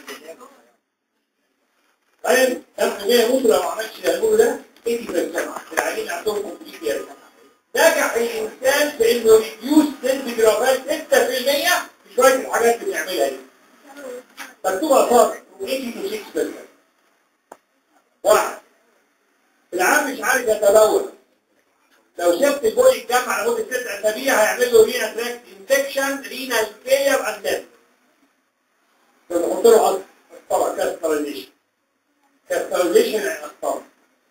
فاهم؟ 80% يموتوا لو ما عملتش اللي هنقوله ده 80% العيانين عندهم كومبليت يرجع نجح الانسان في انه ريديوس سنتيجرافات 6% بشويه الحاجات اللي بيعملها دي مكتوبه صار 80 to 6% واحد العام مش عارف يتبول لو سبت البول يتجمع لمده ست اسابيع هيعمل له رينا تراكت انفكشن رينا فيلير اند بنحط له على طبعا كاستراليزيشن كاستراليزيشن يعني الطبع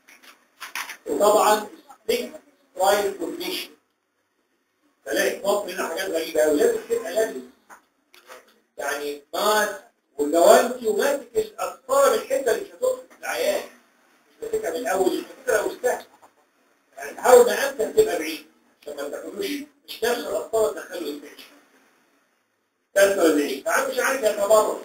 وطبعا ستيك ترايل كونديشن تلاقي مصر هنا حاجات غريبه قوي لازم تبقى لابس يعني ماسك والجوانتي وماسك القسطره من الحته اللي مش هتدخل العيان مش ماسكها من الاول مش ماسكها لو استهل يعني تحاول ما انت تبقى بعيد عشان ما تاخدوش مش نفس القسطره تدخله انفكشن كاستراليزيشن فعم مش عارف يتبرز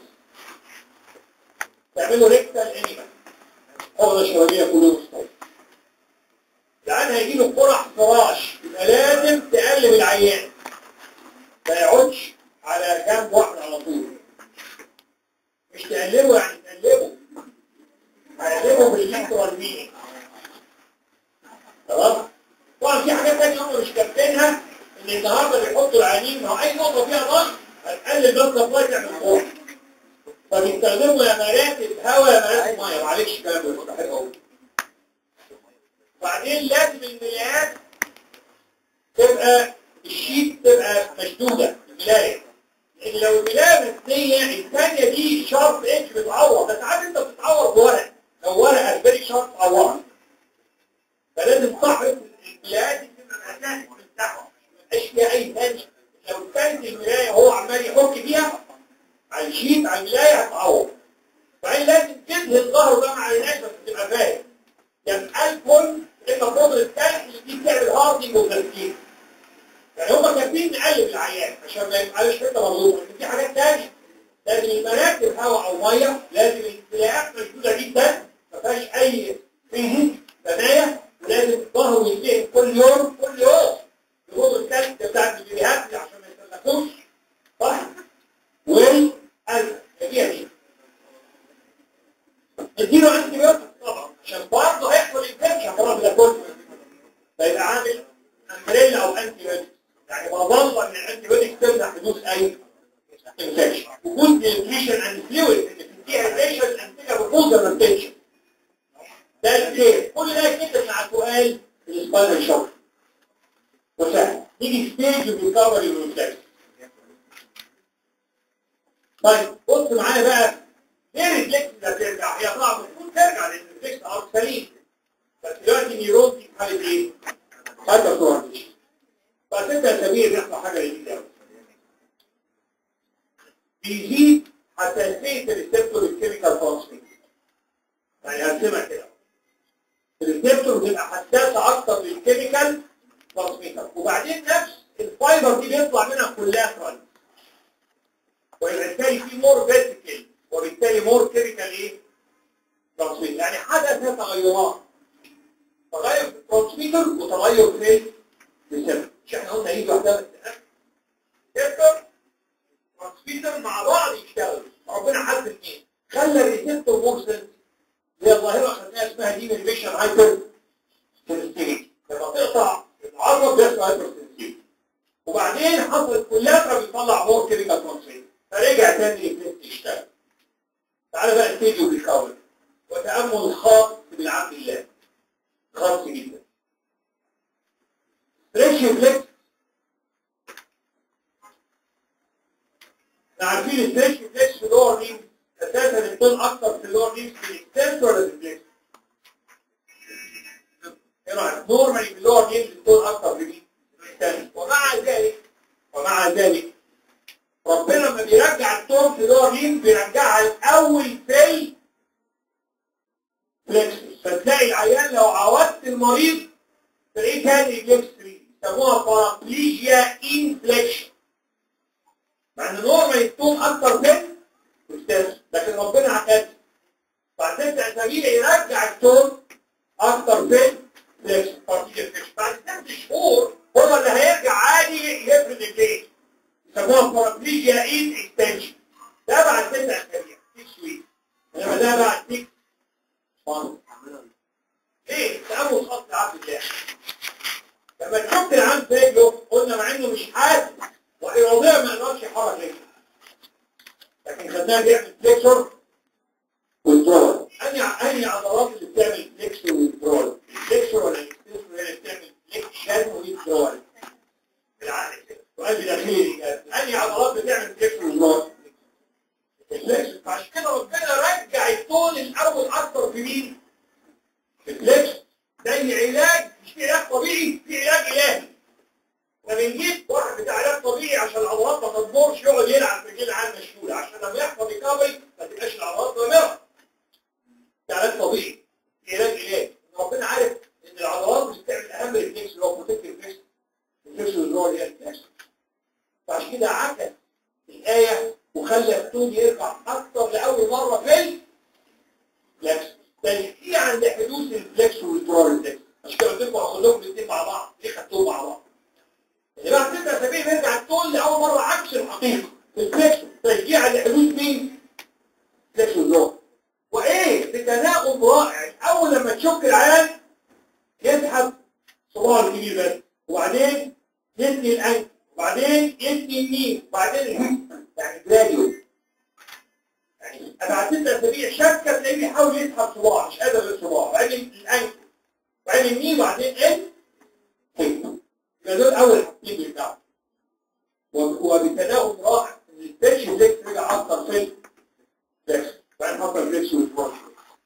تعملوا ريكتال انيمال حوض الشرابيه كله مستوى لان هيجي له قرح فراش يبقى لازم تقلب العيان ما يقعدش على جنب واحد على طول مش تقلبه يعني تقلبه هقلبه بالليكترال مينينج خلاص طبعا في حاجات تانية هم مش كاتبينها ان النهارده بيحطوا العيانين ما هو اي نقطه فيها ضغط هتقلل بس سبلاي تعمل قرح فبيستخدموا يا مراتب هواء يا مراتب ميه معلش الكلام ده مستحيل اقول وبعدين لازم الملايات تبقى الشيت تبقى مشدودة الملاية لان لو الملاية مثنية الثانية دي شارب اتش بتعور بس عارف انت بتتعور بورق لو ورقة فيري شارب تعورها فلازم صاحب الملايات دي تبقى مكان مفتاحها ما يبقاش فيها اي ثانية لو كانت الملاية هو عمال يحك فيها على الشيت على الملاية هتعور فعين لازم تدهن ظهره ده مع الناس بس تبقى فاهم يعني الكل اما قدر الثلج دي بتعمل هاردنج وتركيز يعني هم كاتبين نقلب العيان عشان ما يبقاش حته مظلومه لكن في حاجات ثانيه لازم يبقى راكب هواء او ميه لازم الانسلاقات مشدوده جدا ما فيهاش اي فيه ثنايا ولازم ظهره ينتهي كل يوم كل يوم بقدر الثلج بتاعت الفيديوهات عشان ما يتسلقوش صح والقلب هي دي اديله انتي بيوتك طبعا عشان برضه هيحصل انفكشن برضه ده كله فيبقى عامل امبريلا او انتي بيوتك يعني مظله ان الانتي بيوتك تمنع حدوث اي انفكشن وجود نيوتريشن اند فلويد ان في الديهايدريشن الانتيجه بتبوظ الانفكشن ده الكير كل ده كده مع سؤال السباينال شوك وسهل نيجي ستيج ريكفري والريفلكس طيب بص معايا بقى ليه الريفلكس ده ترجع هي طبعا المفروض ترجع لان الريفلكس ارض سليم بس دلوقتي النيرون في حاله ايه؟ حاله كورنيش فست اسابيع بيحصل حاجه جديده قوي بيزيد حساسيه الريسبتور الكيميكال ترانسميتر يعني هرسمها كده الريسبتور بتبقى حساسه اكتر للكيميكال ترانسميتر وبعدين نفس الفايبر دي بيطلع منها كولاترال وبالتالي في مور فيرتيكال وبالتالي مور كيميكال ايه؟ ترانسميتر يعني حدث تغيرات تغير في الترانسميتر وتغير في الريسبتور مش احنا قلنا ايه واحده بس ريسبتور ترانسميتر مع بعض يشتغلوا ربنا حد اثنين خلى الريسبتور مور سنسيتيف هي ظاهره خدناها اسمها دي ميشن هايبر سنسيتيفيتي لما تقطع العضله بيحصل هايبر سنسيتيفيتي وبعدين حصلت كلها بيطلع مور كيميكال ترانسميتر فرجع تاني الريسبتور يشتغل تعالى بقى الفيديو بيكون وتامل خاص بالعبد الله خاص جدا ريشيو فليكس احنا عارفين الريشيو فليكس في اللور ريم اساسا الطول اكتر في اللور ريم في الاكستنس ولا في الفليكس؟ ايه رايك؟ نورمالي في اللور ريم الطول اكتر في مين؟ الاكستنس ومع ذلك ومع ذلك ربنا لما بيرجع التون في اللور ريم بيرجعها الاول في فليكس فتلاقي العيان لو عودت المريض تلاقيه تاني فليكس 3 يسموها بارابليجيا انفليكشن مع ان نورمال التون اكتر من استاذ لكن ربنا عكس بعد ست اسابيع يرجع التون اكتر في فليكس بارابليجيا انفليكشن بعد ست شهور هو اللي هيرجع عادي يفرد الجيش يسموها بارابليجيا ان اكستنشن ده بعد ست اسابيع 6 ويك انما ده بعد 6 ليه؟ تأمل خاص عبد الله لما تشوف العام رجله قلنا مع انه مش حاد وإراديا ما يقدرش يحرك رجله لكن خدناها بيعمل فليكسور والدرول أنهي أنهي عضلات اللي بتعمل فليكسور والدرول الفليكسور ولا الاكستنسور هي اللي بتعمل فليكشن والدرول بالعقل كده سؤال بداخلي أنهي عضلات بتعمل فليكسور والدرول الفليكسور فعشان كده ربنا رجع الطول الأول أكتر في مين؟ في الفليكسور زي علاج مش في علاج طبيعي في علاج إلهي فبنجيب واحد بتاع علاج طبيعي عشان العضلات ما تضمرش يقعد يلعب في كده عن مشهولة عشان لما يحصل ريكفري ما تبقاش العضلات ضامرة ده علاج طبيعي علاج إلهي ربنا عارف إن العضلات بتعمل أهم ريفلكس اللي هو بروتكتيف ريفلكس الريفلكس اللي هو الريفلكس فعشان كده عكس الآية وخلى التون يرفع أكتر لأول مرة في الفلكس تنسيق عند حدوث الفلكس والترار الفلكس عشان كده قلت لكم هاخد لكم الاثنين مع بعض ليه خدتهم مع بعض اللي بعد ست اسابيع بيرجع التون لاول مره عكس الحقيقه الفلكس تشجيع لحدوث مين؟ فلكس والترار وايه بتناغم رائع اول لما تشك العيان يسحب صباعه الكبير بس وبعدين يثني الانف وبعدين يثني النين وبعدين الهيد يعني جراديوال يعني بعد ست اسابيع شكه تلاقيه بيحاول يسحب صباعه مش قادر الصباع وبعدين الانف وبعدين النين وبعدين ال هيد يبقى دول اول حاجتين بتاعه وبالتناغم رائع ان البيتش فليكس رجع اكتر في الفليكس بعدين حط الفليكس والفليكس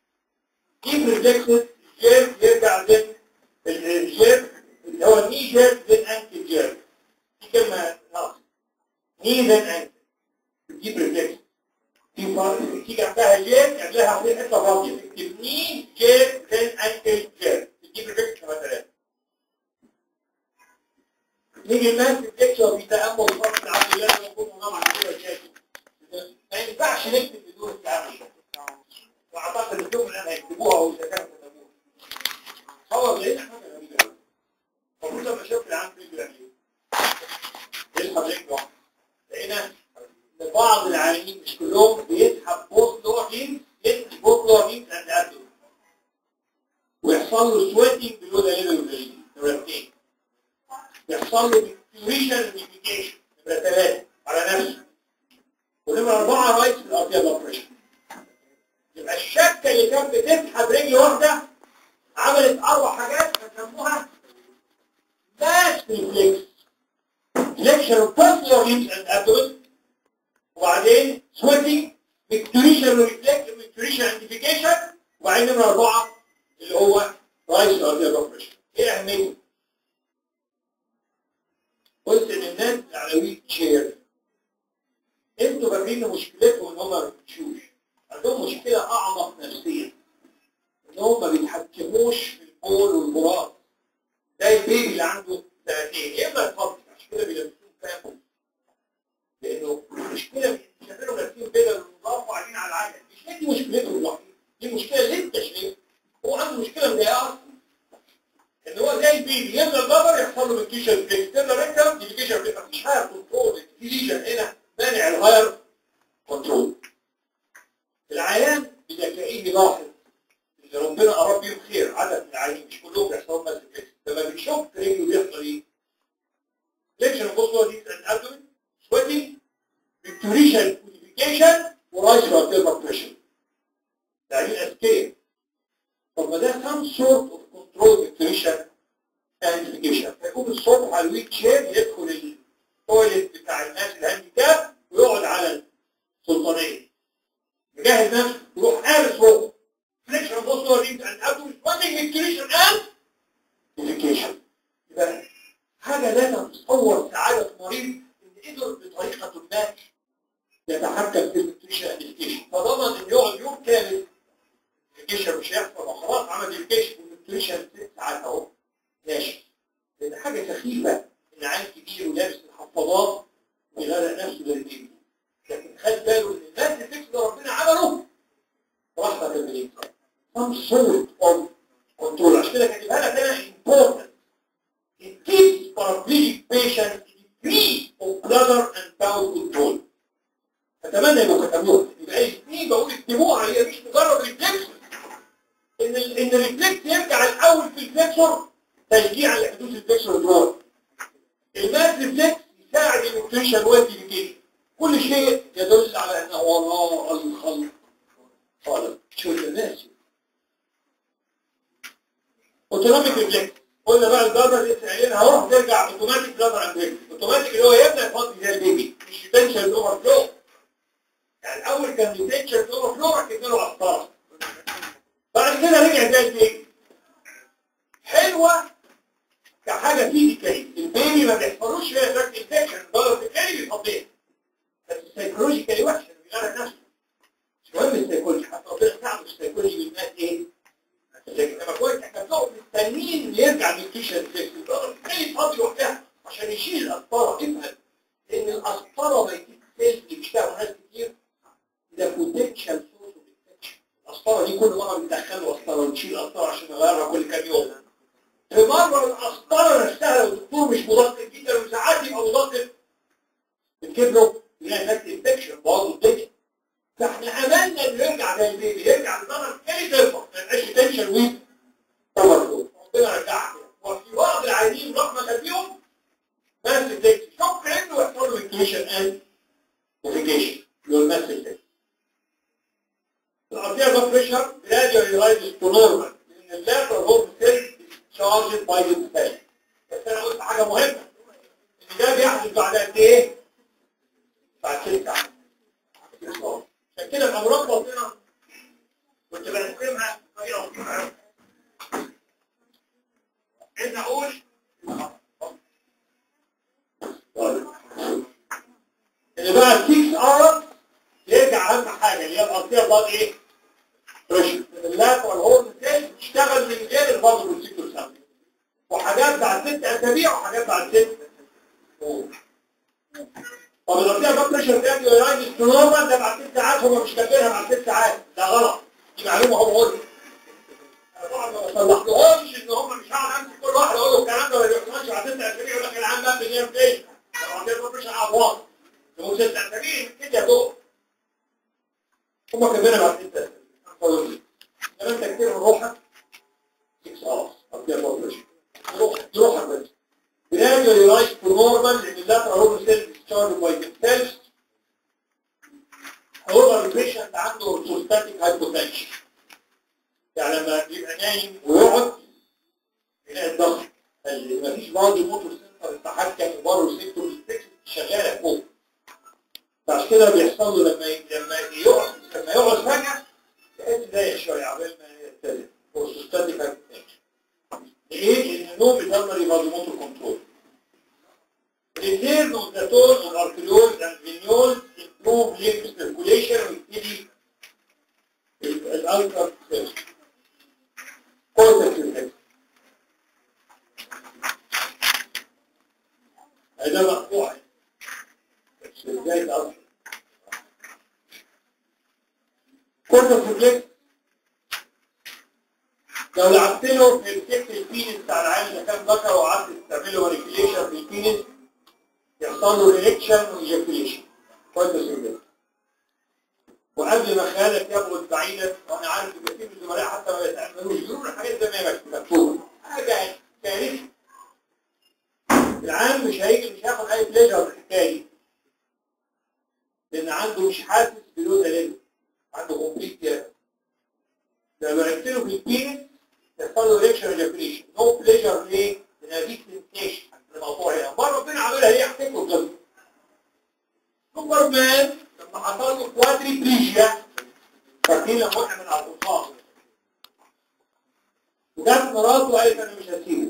كيف الفليكس الجيب يرجع لل الجيب اللي هو الني جيب للانكل جيب دي كلمه ناقصه ني ذن انكل تجيب ريفلكس في فرق في جنبها جيب قبلها في حته فاضيه تكتب ني جيب ذن انكل جيب تجيب ريفلكس مثلا نيجي الناس الدكتور في تامل فصل عبد الله يكون نوع كده شاكل ما ينفعش نكتب بدون التامل واعتقد انهم الان هيكتبوها واذا كانوا كتبوها هو لقينا حاجه غريبه قوي المفروض لما شفت العام في الجرافيك يسحب رجل واحد لقينا ان بعض العالمين مش كلهم بيسحب بوست لوحين يسحب بوست لوحين عند قده ويحصل له سويتنج بلو ده ليفل نمرتين يحصل له ديكتوريشن ميديكيشن نمرة ثلاثة على نفسه ونمرة أربعة رايت في الأرضية الأوبريشن يبقى الشكة اللي كانت بتسحب رجل واحدة عملت أربع حاجات هنسموها ماس ريفلكس فليكشن اوف posterior limbs and abdomen وبعدين sweating victoration reflex victoration identification وبعدين نمرة أربعة اللي هو رايس أرضية أوبريشن إيه أهميته؟ قلت ان الناس اللي على ويل تشير انتوا فاكرين ان مشكلتهم ان هم ما بيمشوش عندهم مشكله اعمق نفسيا ان هم ما بيتحكموش في البول والمراد ده البيبي اللي عنده سنتين يا اما يتفضل عشان كده بيلبسوه فاهم لانه المشكله مش بيلاحظ اللي ربنا اراد بيهم خير عدد من العيانين مش كلهم بيحصلوا بس فليكس لما بيشوف رجله بيحصل ايه؟ فليكشن بصوا دي الابدومين سويتنج فيكتوريشن كوديفيكيشن ورايس فارتيربر بريشر يعني اذكياء طب ما ده some sort of control فيكتوريشن ايدنتيفيكيشن فيكون الصبح على الويك شير يدخل التويلت بتاع الناس الهانديكاب ويقعد على السلطانيه يجهز نفسه يروح قارس فوق فليكشن بوستر ريد ان ابدو سبوتنج فيكتوريشن اند ايدنتيفيكيشن يبقى حاجه لا تتصور سعاده مريض ان قدر بطريقه ما يتحكم في الفيكتوريشن ايدنتيفيكيشن فضمن ان يقعد يوم كامل الفيكتوريشن مش هيحصل وخلاص عمل الفيكتوريشن والفيكتوريشن ست ساعات اهو ماشي لان حاجه سخيفه ان عيل كبير ولابس الحفاضات ويغرق نفسه للبيبي لكن خد باله ان الناس الفكر اللي ربنا عمله رحمه بالانسان some sort of control عشان كده كاتبها لك انا important it keeps paraplegic patient free of bladder and bowel control اتمنى يبقوا كتبوها يبقى الاثنين بقول اكتبوها هي مش مجرد ريفلكس ان ال ان الريفلكس يرجع الاول في الفلكسور تشجيعا لحدوث الفلكسور دور الماس ريفلكس يساعد النيوتريشن والديفيكيشن كل شيء يدل على انه وراء الخلق خالق شو الناس اوتوماتيك ريفلكس قلنا بقى الجبر لسه قايلينها اهو ترجع اوتوماتيك جبر عند اوتوماتيك اللي هو يبدا يفضي زي البيبي مش تنشن اوفر فلو يعني الاول كان يتنشن اوفر فلو راح له قسطره بعد كده رجع زي البيبي حلوه كحاجه فيزيكالي البيبي ما بيحصلوش فيها شكل انفكشن الضغط الكلي بيفضيها بس السيكولوجيكالي وحشه بيغير نفسه مش مهم السيكولوجي حتى ربنا ساعده السيكولوجي بالناس ايه لكن لما كنت هتلاقوا مستنيين يرجع النيوتريشن فيكس الضغط الكلي فاضي وقتها عشان يشيل القسطره افهم ان القسطره ما يجيب سيلز اللي بيشتغلوا ناس كتير ده بوتنشال سورس اوف انفكشن القسطره دي كل مره بندخله قسطره ونشيل قسطره عشان نغيرها كل كام يوم في مرة القسطرة نفسها لو الدكتور مش مدقق جدا وساعات يبقى مدقق بتجيب له هناك انفكشن برضه الدنيا فاحنا املنا انه يرجع زي البيبي يرجع للضغط الثاني ترفع ما يبقاش تنشن ويك تمرد ربنا رجعها وفي بعض العيانين رحمة بيهم بس الدكتور شوف انه يحصل له انكيشن اند اوفيكيشن اللي هو الماس الدكتور الارضيه بلاد بريشر gradually rises to normal لان اللاتر هو سيل charged by the cell بس انا قلت حاجه مهمه ان ده بيحدث بعد قد ايه؟ بعد ست ساعات عشان كده الامراض باطنه كنت بنقسمها بطريقه مختلفه عايز اقول اللي بقى السيكس ار يرجع اهم حاجه اللي هي الارضيه بلاد ايه؟ بريشر اللات والهورن سيل تشتغل من غير البادر والسيكتور سامبل وحاجات بعد ست اسابيع وحاجات بعد ست شهور طب الارضيه بلاد بريشر ده يرايز نورمال ده بعد ست ساعات هم مش كاتبينها بعد ست ساعات ده غلط دي معلومه هو قول انا طبعا ما بصلحلهمش ان هم مش هقعد امسك كل واحد اقول له الكلام ده ما بيحصلش بعد ست اسابيع يقول لك العام ده بنيام فين؟ الارضيه بلاد بريشر عوض هو ست اسابيع كده يا دوب هم كاتبينها بعد ست اسابيع لما انت كتير روحك خلاص ابدا بقولش روح روحك بس gradually rise to normal لان اللاتر هو سيل discharged by themselves however البيشنت عنده orthostatic hypotension يعني لما يبقى نايم ويقعد يلاقي الضغط مفيش برضه موتور سنتر التحكم وبارو سيكتور شغاله فوق فعشان كده بيحصل له لما لما يقعد لما يقعد فجأة تحس ضايق شوية عبال ما يبتدي اورثوستاتيك هايبوتنشن ليه؟ لأن النوم بيدمر الهرمونات كنترول Return of the tone of arterioles and venules improve lymph circulation ويبتدي الألتر سيرش كورتكس ريفلكس هذا مقطوع بس ازاي الألتر كورتكس ريفلكس لو لعبت له في الكتف البينس بتاع العيال اللي كان ذكر وقعدت تعمله مانيبيوليشن في البينس يحصل له ريليكشن وايجاكوليشن كويس جدا وقبل ما خالك يبعد بعيدا وانا عارف ان كثير من الزملاء حتى ما يتعملوش يقولوا الحاجات زي ما هي مكتوبه حاجه كارثه العام مش هيجي مش هياخد اي بليجر في الحكايه دي لان عنده مش حاسس بلوزه ليله عنده كومبليت كده لما عرفت له في البينس يحصل له ريكشن ايجاكوليشن نو بليجر ليه؟ لان دي سنسيشن الموضوع هنا ما ربنا عاملها ليه احتكوا القصه سوبرمان لما حصل له كوادري بليجيا فاكرين لما وقع من على القصاص وجت مراته وقالت انا مش هسيبه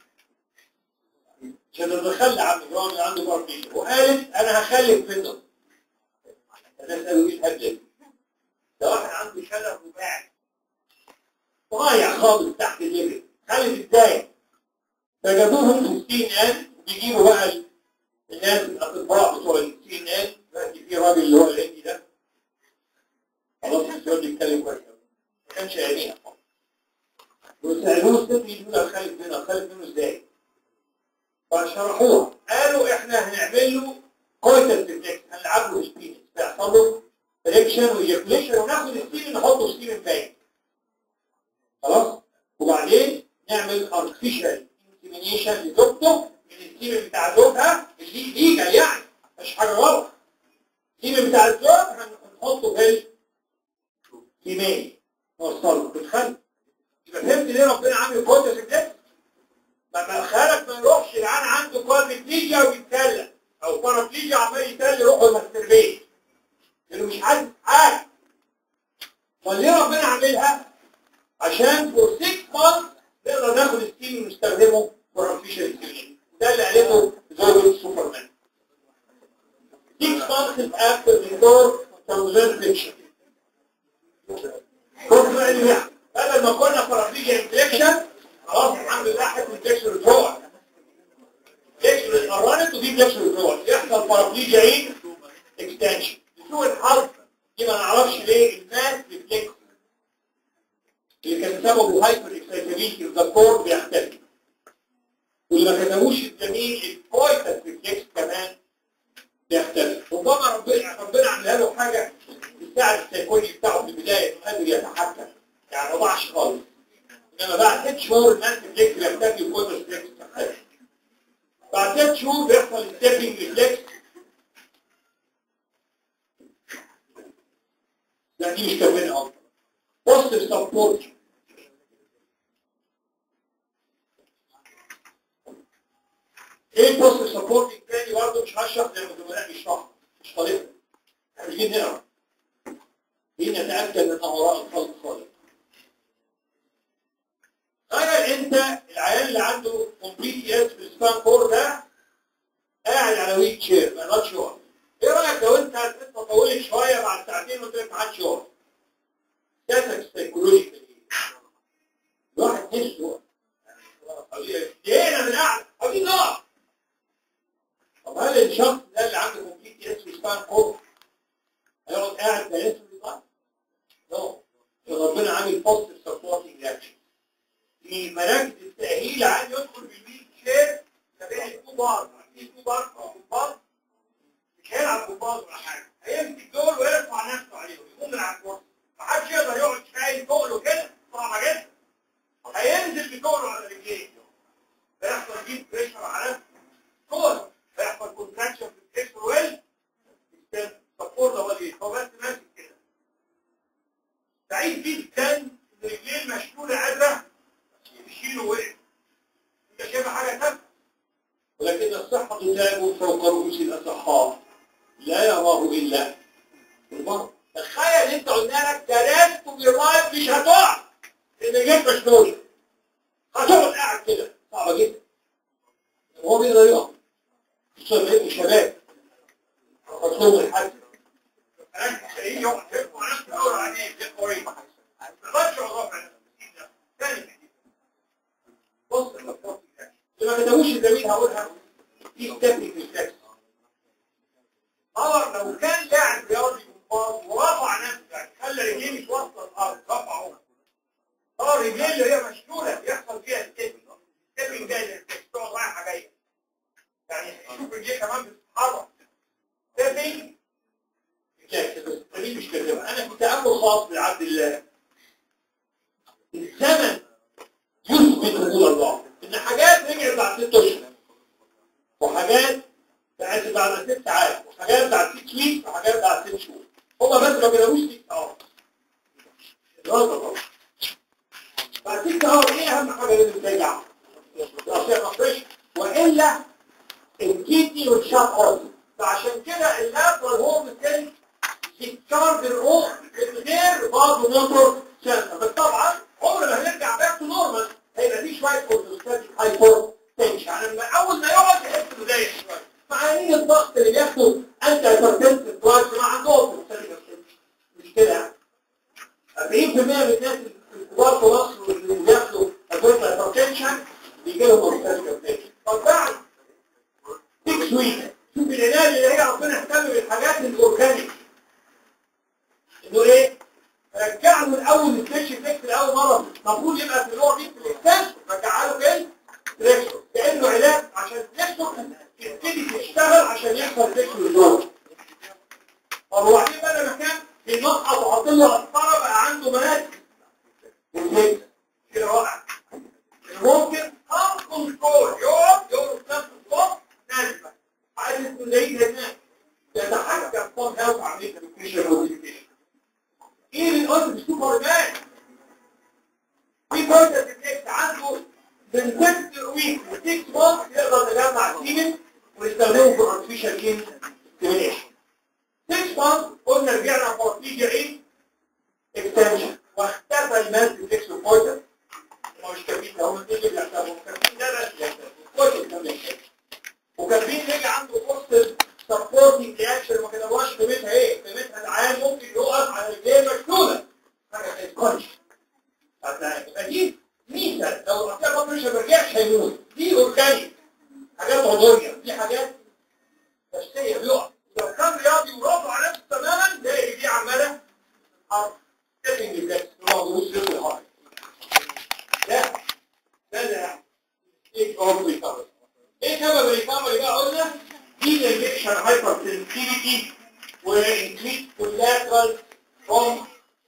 عشان الرخل عم جوان اللي عنده باربيشن وقالت انا هخلف منه انا اساله ايه الهبله ده واحد عنده شلل رباعي ضايع خالص تحت الليفل خلف ازاي فجابوهم في السي ان ان وبيجيبوا بقى الناس الاطباء بتوع السي ان ان دلوقتي في راجل اللي هو الهندي ده خلاص السؤال بيتكلم كويس ما كانش عينيها وسالوه الست يقول له خلف منه خلف منه ازاي فشرحوها قالوا احنا هنعمل له كويتال ديفليكس هنلعب له سبينس بيحصل له ريكشن ويجيكليشن وناخد السيمن نحطه في سيمن باين خلاص وبعدين نعمل ارتفيشال انسيمينيشن لزوجته من السيمن بتاع زوجها اللي ليجا يعني مش حاجه غلط السيمن بتاع الزوج هنحطه في الفيميل نوصله بتخلي يبقى فهمت ليه ربنا عامل كويتال ديفليكس لما خالك ما يروحش العيان عنده كوادريبليجيا ويتسلى او بارابليجيا عمال يتسلى يروح الماستربيت لانه مش عايز حاجه فليه ربنا عاملها عشان فور 6 مانث نقدر ناخد السكين ونستخدمه فور ارتفيشال سكين ده اللي قالته زوجة سوبرمان 6 مانث after before translation كنت بقى اللي يعني بدل ما كنا بارابليجيا انفليكشن خلاص الحمد لله حته الجكسر الجوع الجكسر اتقرنت ودي الجكسر الجوع يحصل بارابليجيا ايه اكستنشن لسوء الحظ دي ما نعرفش ليه الناس ريفلكس اللي كان سببه هايبر اكسايتابيلتي الدكتور بيختلف واللي ما كتبوش الجميل الكويتس ريفلكس كمان بيختلف ربما ربنا ربنا عملها له حاجه تساعد السيكولوجي بتاعه في البدايه انه قادر يتحكم يعني ما ضاعش خالص انما بعد ست شهور الناس ريفلكس بيختفي وكويتس ريفلكس بتختلف بعد ست شهور بيحصل ستيبنج ريفلكس لا دي مش كمان افضل بوست سبورت ايه البوست سبورت الثاني برضه مش هشرح لان الزملاء بيشرحوا مش طريقه احنا بنيجي نقرا دي نتاكد ان وراء الخلق خالق تخيل انت العيان اللي عنده كومبليت اس في السبان كور ده قاعد على ويك شير ما يقدرش يقف ايه رايك لو انت لسه طولت شويه بعد ساعتين وانت ما عادش يقف احساسك سيكولوجيكال الواحد نفسه جينا من قاعد عاوزين نقف طب هل الشخص ده اللي عنده كومبليت اس في سبان كور هيقعد قاعد ده لسه بيطلع؟ نو ربنا عامل بوست سبورتنج رياكشن في مراكز التأهيل عايز يدخل بالويل شير ما بين التو بار في تو بار او بار مش هيلعب جمباز ولا حاجه هيمسك دول ويرفع نفسه عليهم يقوم من على الكرسي محدش يقدر يقعد شايل تقله كده صعبه جدا هينزل بتقله على رجليه فيحصل جيب بريشر على كور فيحصل كونتراكشن في الكسر ويل السبور ده هو اللي هو بس ماسك كده سعيد جدا ان رجليه المشلوله قادره يشيله وقف انت شايف حاجه تافهه ولكن الصحة تاب فوق رؤوس الأصحاء لا يراه إلا المرء تخيل انت قلنا لك درست بالرايت مش هتقع ان جيت مشلول هتقعد قاعد كده صعبة جدا هو بيقدر يقع الشباب الشباب مطلوب الحد انا شيء يقعد يقع نفسه دور عليه في القريب ما تقدرش رافع ثاني بص لما كتبوش الزميل هقولها في ستيبنج ريفلكس اور لو كان لاعب رياضي جمباز ورفع نفسه يعني خلى رجليه مش واصله الارض رفعه اه رجليه اللي هي مشلوله بيحصل فيها ستيبنج ستيبنج ده الريفلكس تقعد رايحه جايه يعني شوف رجليه كمان بتتحرك ستيبنج دي مش كذبه انا في تامل خاص لعبد الله الزمن يثبت وجود الله ان حاجات رجعت بعد ست اشهر وحاجات بعد بعد ست ساعات وحاجات بعد ست ويك وحاجات بعد ست شهور هما بس ما بيلاقوش ست ساعات الوضع طبعا بعد ست ساعات ايه اهم حاجه لازم ترجع الأصيغ فريش والا الكيدني والشاب اورد فعشان كده اللاترال هوم الثاني يتشارج الروح من غير بعض موتور سنسر بس طبعا عمر ما هنرجع باك تو نورمال هيبقى في شويه كورتوستاتيك هايبر تنشن يعني لما اول ما يقعد يحس انه ضايق شويه معانين الضغط اللي بياخده انت هايبرتنسيف دراجز مع عندهم مش كده 40% من الناس الكبار في مصر اللي بياخدوا ادويه هايبرتنشن بيجي لهم كورتوستاتيك طب بعد 6 ويك شوف العلاج اللي هي ربنا اهتم بالحاجات الاورجانيك انه ايه رجع له الاول الستيش افكت لاول مره المفروض يبقى في اللور دي في الاكتاش رجع له فين فليكسور كانه علاج عشان الفليكسور تبتدي تشتغل عشان يحصل فليكسور للجوه طب وبعدين بقى لما كان بينقط وحط له قسطره بقى عنده مناطق والفليكس كده رائع ممكن ان كنترول يوم يوم نفس الصوت نازل عايز تكون زي هناك يتحكم في هيلث عمليه الفيشن موديفيكيشن ايه اللي قلت بالسوبر مان في بوينت تكست عنده من 6 ويك و 6 مانث يقدر يجمع سيمن ويستخدمه في الارتفيشال جين ستيميليشن 6 مانث قلنا رجعنا بروسيجر ايه اكستنشن واختفى الماس ديفكس بوينتر مش كافيين هم الاثنين اللي بيحتاجوا كافيين ده لا بيحتاجوا كويس وكافيين يجي عنده فرصه سبورتنج رياكشن ما كتبوهاش قيمتها ايه قيمتها العام ممكن يقف على رجليه مكتوبه حاجه ما تتقنش يبقى دي ميزه لو الرقيه بطريشه ما رجعش هيموت دي اورجانيك حاجات عضويه دي حاجات نفسيه بيقف لو كان رياضي ورافع على نفسه تماما تلاقي دي عماله حرف تيبنج ريفلكس هو دروس رياضي الحرف ده ده ده ايه اوف ريكفري ايه سبب الريكفري بقى قلنا دي الانجكشن هايبر سنسيتيفيتي وانكريس كولاترال فروم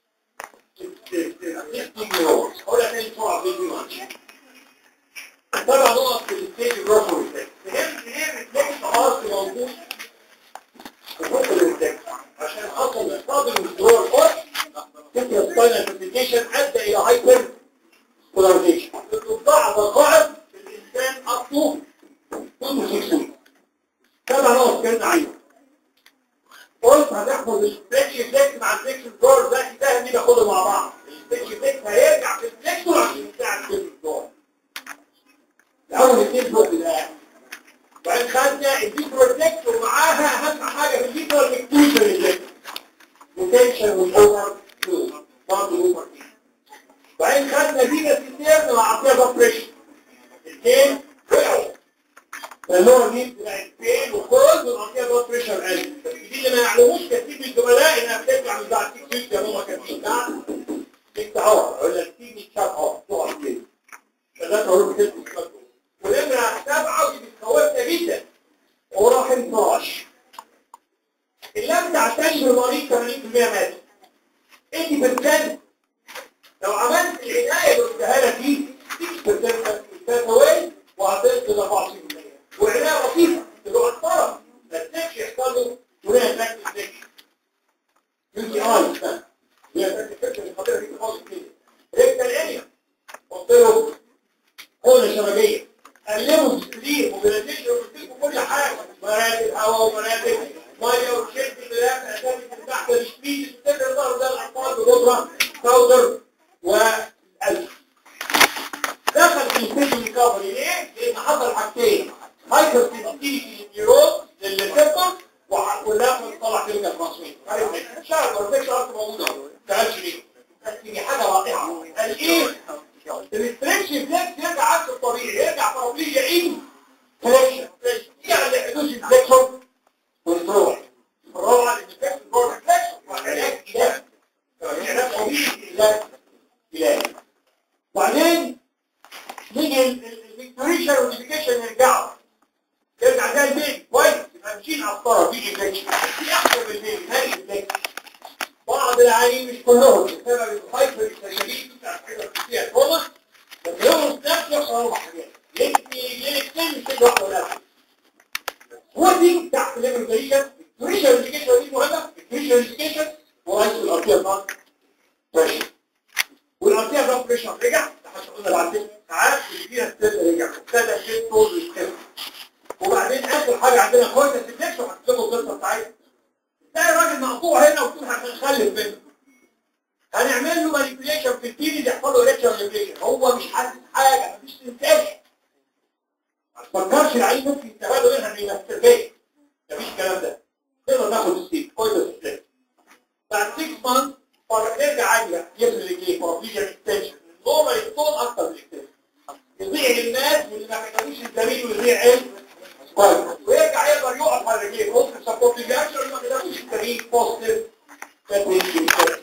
60 يورز هو ده تاني بسرعه في ماتش سبع نقط في الستيج الرفض فهمت ليه الريفلكس خلاص موجود في فوق الريفلكس عشان حصل الفاضل والدور الفوق تبقى سباينال كوميونيكيشن ادى الى هايبر بولاريزيشن بتضاعف الضعف في الانسان اب تو 26 سبع نقط كان عينه قلت هتحفظ السبيتش افكت مع الفليكس دور ده كده دي باخدهم مع بعض السبيتش افكت هيرجع في الفليكسور عشان يساعد الفليكس دور الاول اثنين فوق الاخر وبعدين خدنا الفيترو ريفلكس ومعاها اهم حاجه في الفيترو الاكتوشن ريفلكس التنشن والاوفر فلو برضه اوفر وبعدين خدنا فيجا سيستيرن مع عطيه بريشر الاثنين وقعوا فاللور دي بتبقى فين وكل والعطيه بلاد بريشر قل دي اللي ما يعلموش كتير من الزملاء انها بترجع من بعد سيك سيك يا ماما كتير نعم سيك اور ولا تيجي تشاب اور تقع كده شغال اقول بتلبس ونمرة سبعة ودي بتخوفنا جدا وراح انفراش اللي لم تعتني بالمريض 80% مات 80% لو عملت العناية اللي قلتها لك دي 6% تتوالي وهتنقذ 24% والعناية بسيطة اللي هو الطرف ما تسيبش يحصل له ولا تاكل سيكش يمكن اه يستنى هي تاكل سيكش الخطيرة دي خالص كده ريكتا الانيا قلت له قولة شبكية قلبوا السليم وبنتيجة وبنتيجة كل حاجة مراتب هواء ومراتب مية وشد بلاد أسامي من تحت الشبيد تقدر ظهر ده الأطفال بجدرة باودر والقلب دخل في السيجن ريكفري ليه؟ لأن حصل حاجتين هايبر سنسيتيفيتي نيورون للريسبتور وداخل طلع كلمة ترانسميت مش عارف الريسبتور اصلا موجودة ما تعرفش ليه بس دي حاجة رائعة قال ايه؟ الريستريكشن فليكس يرجع عكس الطبيعي يرجع بارابليجيا ان فليكشن يعني حدوث الفليكشن والفروع الروعة اللي بتفليكس الفروع فليكشن وعلاج إلهي علاج طبيعي علاج إلهي وبعدين نيجي الفيكتوريشن والنيفيكيشن يرجعوا يرجع زي البيت كويس يبقى مشينا على الطرف في انفكشن في احسن من البيت هاي انفكشن العيانين مش كلهم بسبب الهايبر اكسجريشن بتاع الحاجه فيها تروما بس لهم نفس اربع حاجات يكفي الاثنين مش كده واحده ولا ودي تحت ليفل بريشر انديكيشن دي مهمه بريشر انديكيشن ورئيس الارضيه نار بريشر والارضيه ده بريشر رجع لحد قلنا بعد ست ساعات اللي فيها السيل رجع ابتدى الشيء طول يختفي وبعدين اخر حاجه عندنا كويس السكشن وهتكتبوا القصه بتاعتها تلاقي الراجل مقطوع هنا وتقول هنخلف منه هنعمل له مانيبيوليشن في التيني يحصل له ريتشر مانيبيوليشن هو مش حاسس حاجه مفيش سنسيشن ما تفكرش العين ممكن يستفادوا منها من الماستربيشن مفيش الكلام ده نقدر ناخد ستيب كويس ستيب بعد 6 مانث نرجع عادي بقى يفرق رجليه بروفيجن اكستنشن النورمال يكون اكتر من الاكستنشن يضيع للناس واللي ما كتبوش الدليل ويضيع ايه كويس ويرجع يقدر يقف على رجليه ممكن سبورت اكشن اللي ما كتبوش الدليل بوزيتيف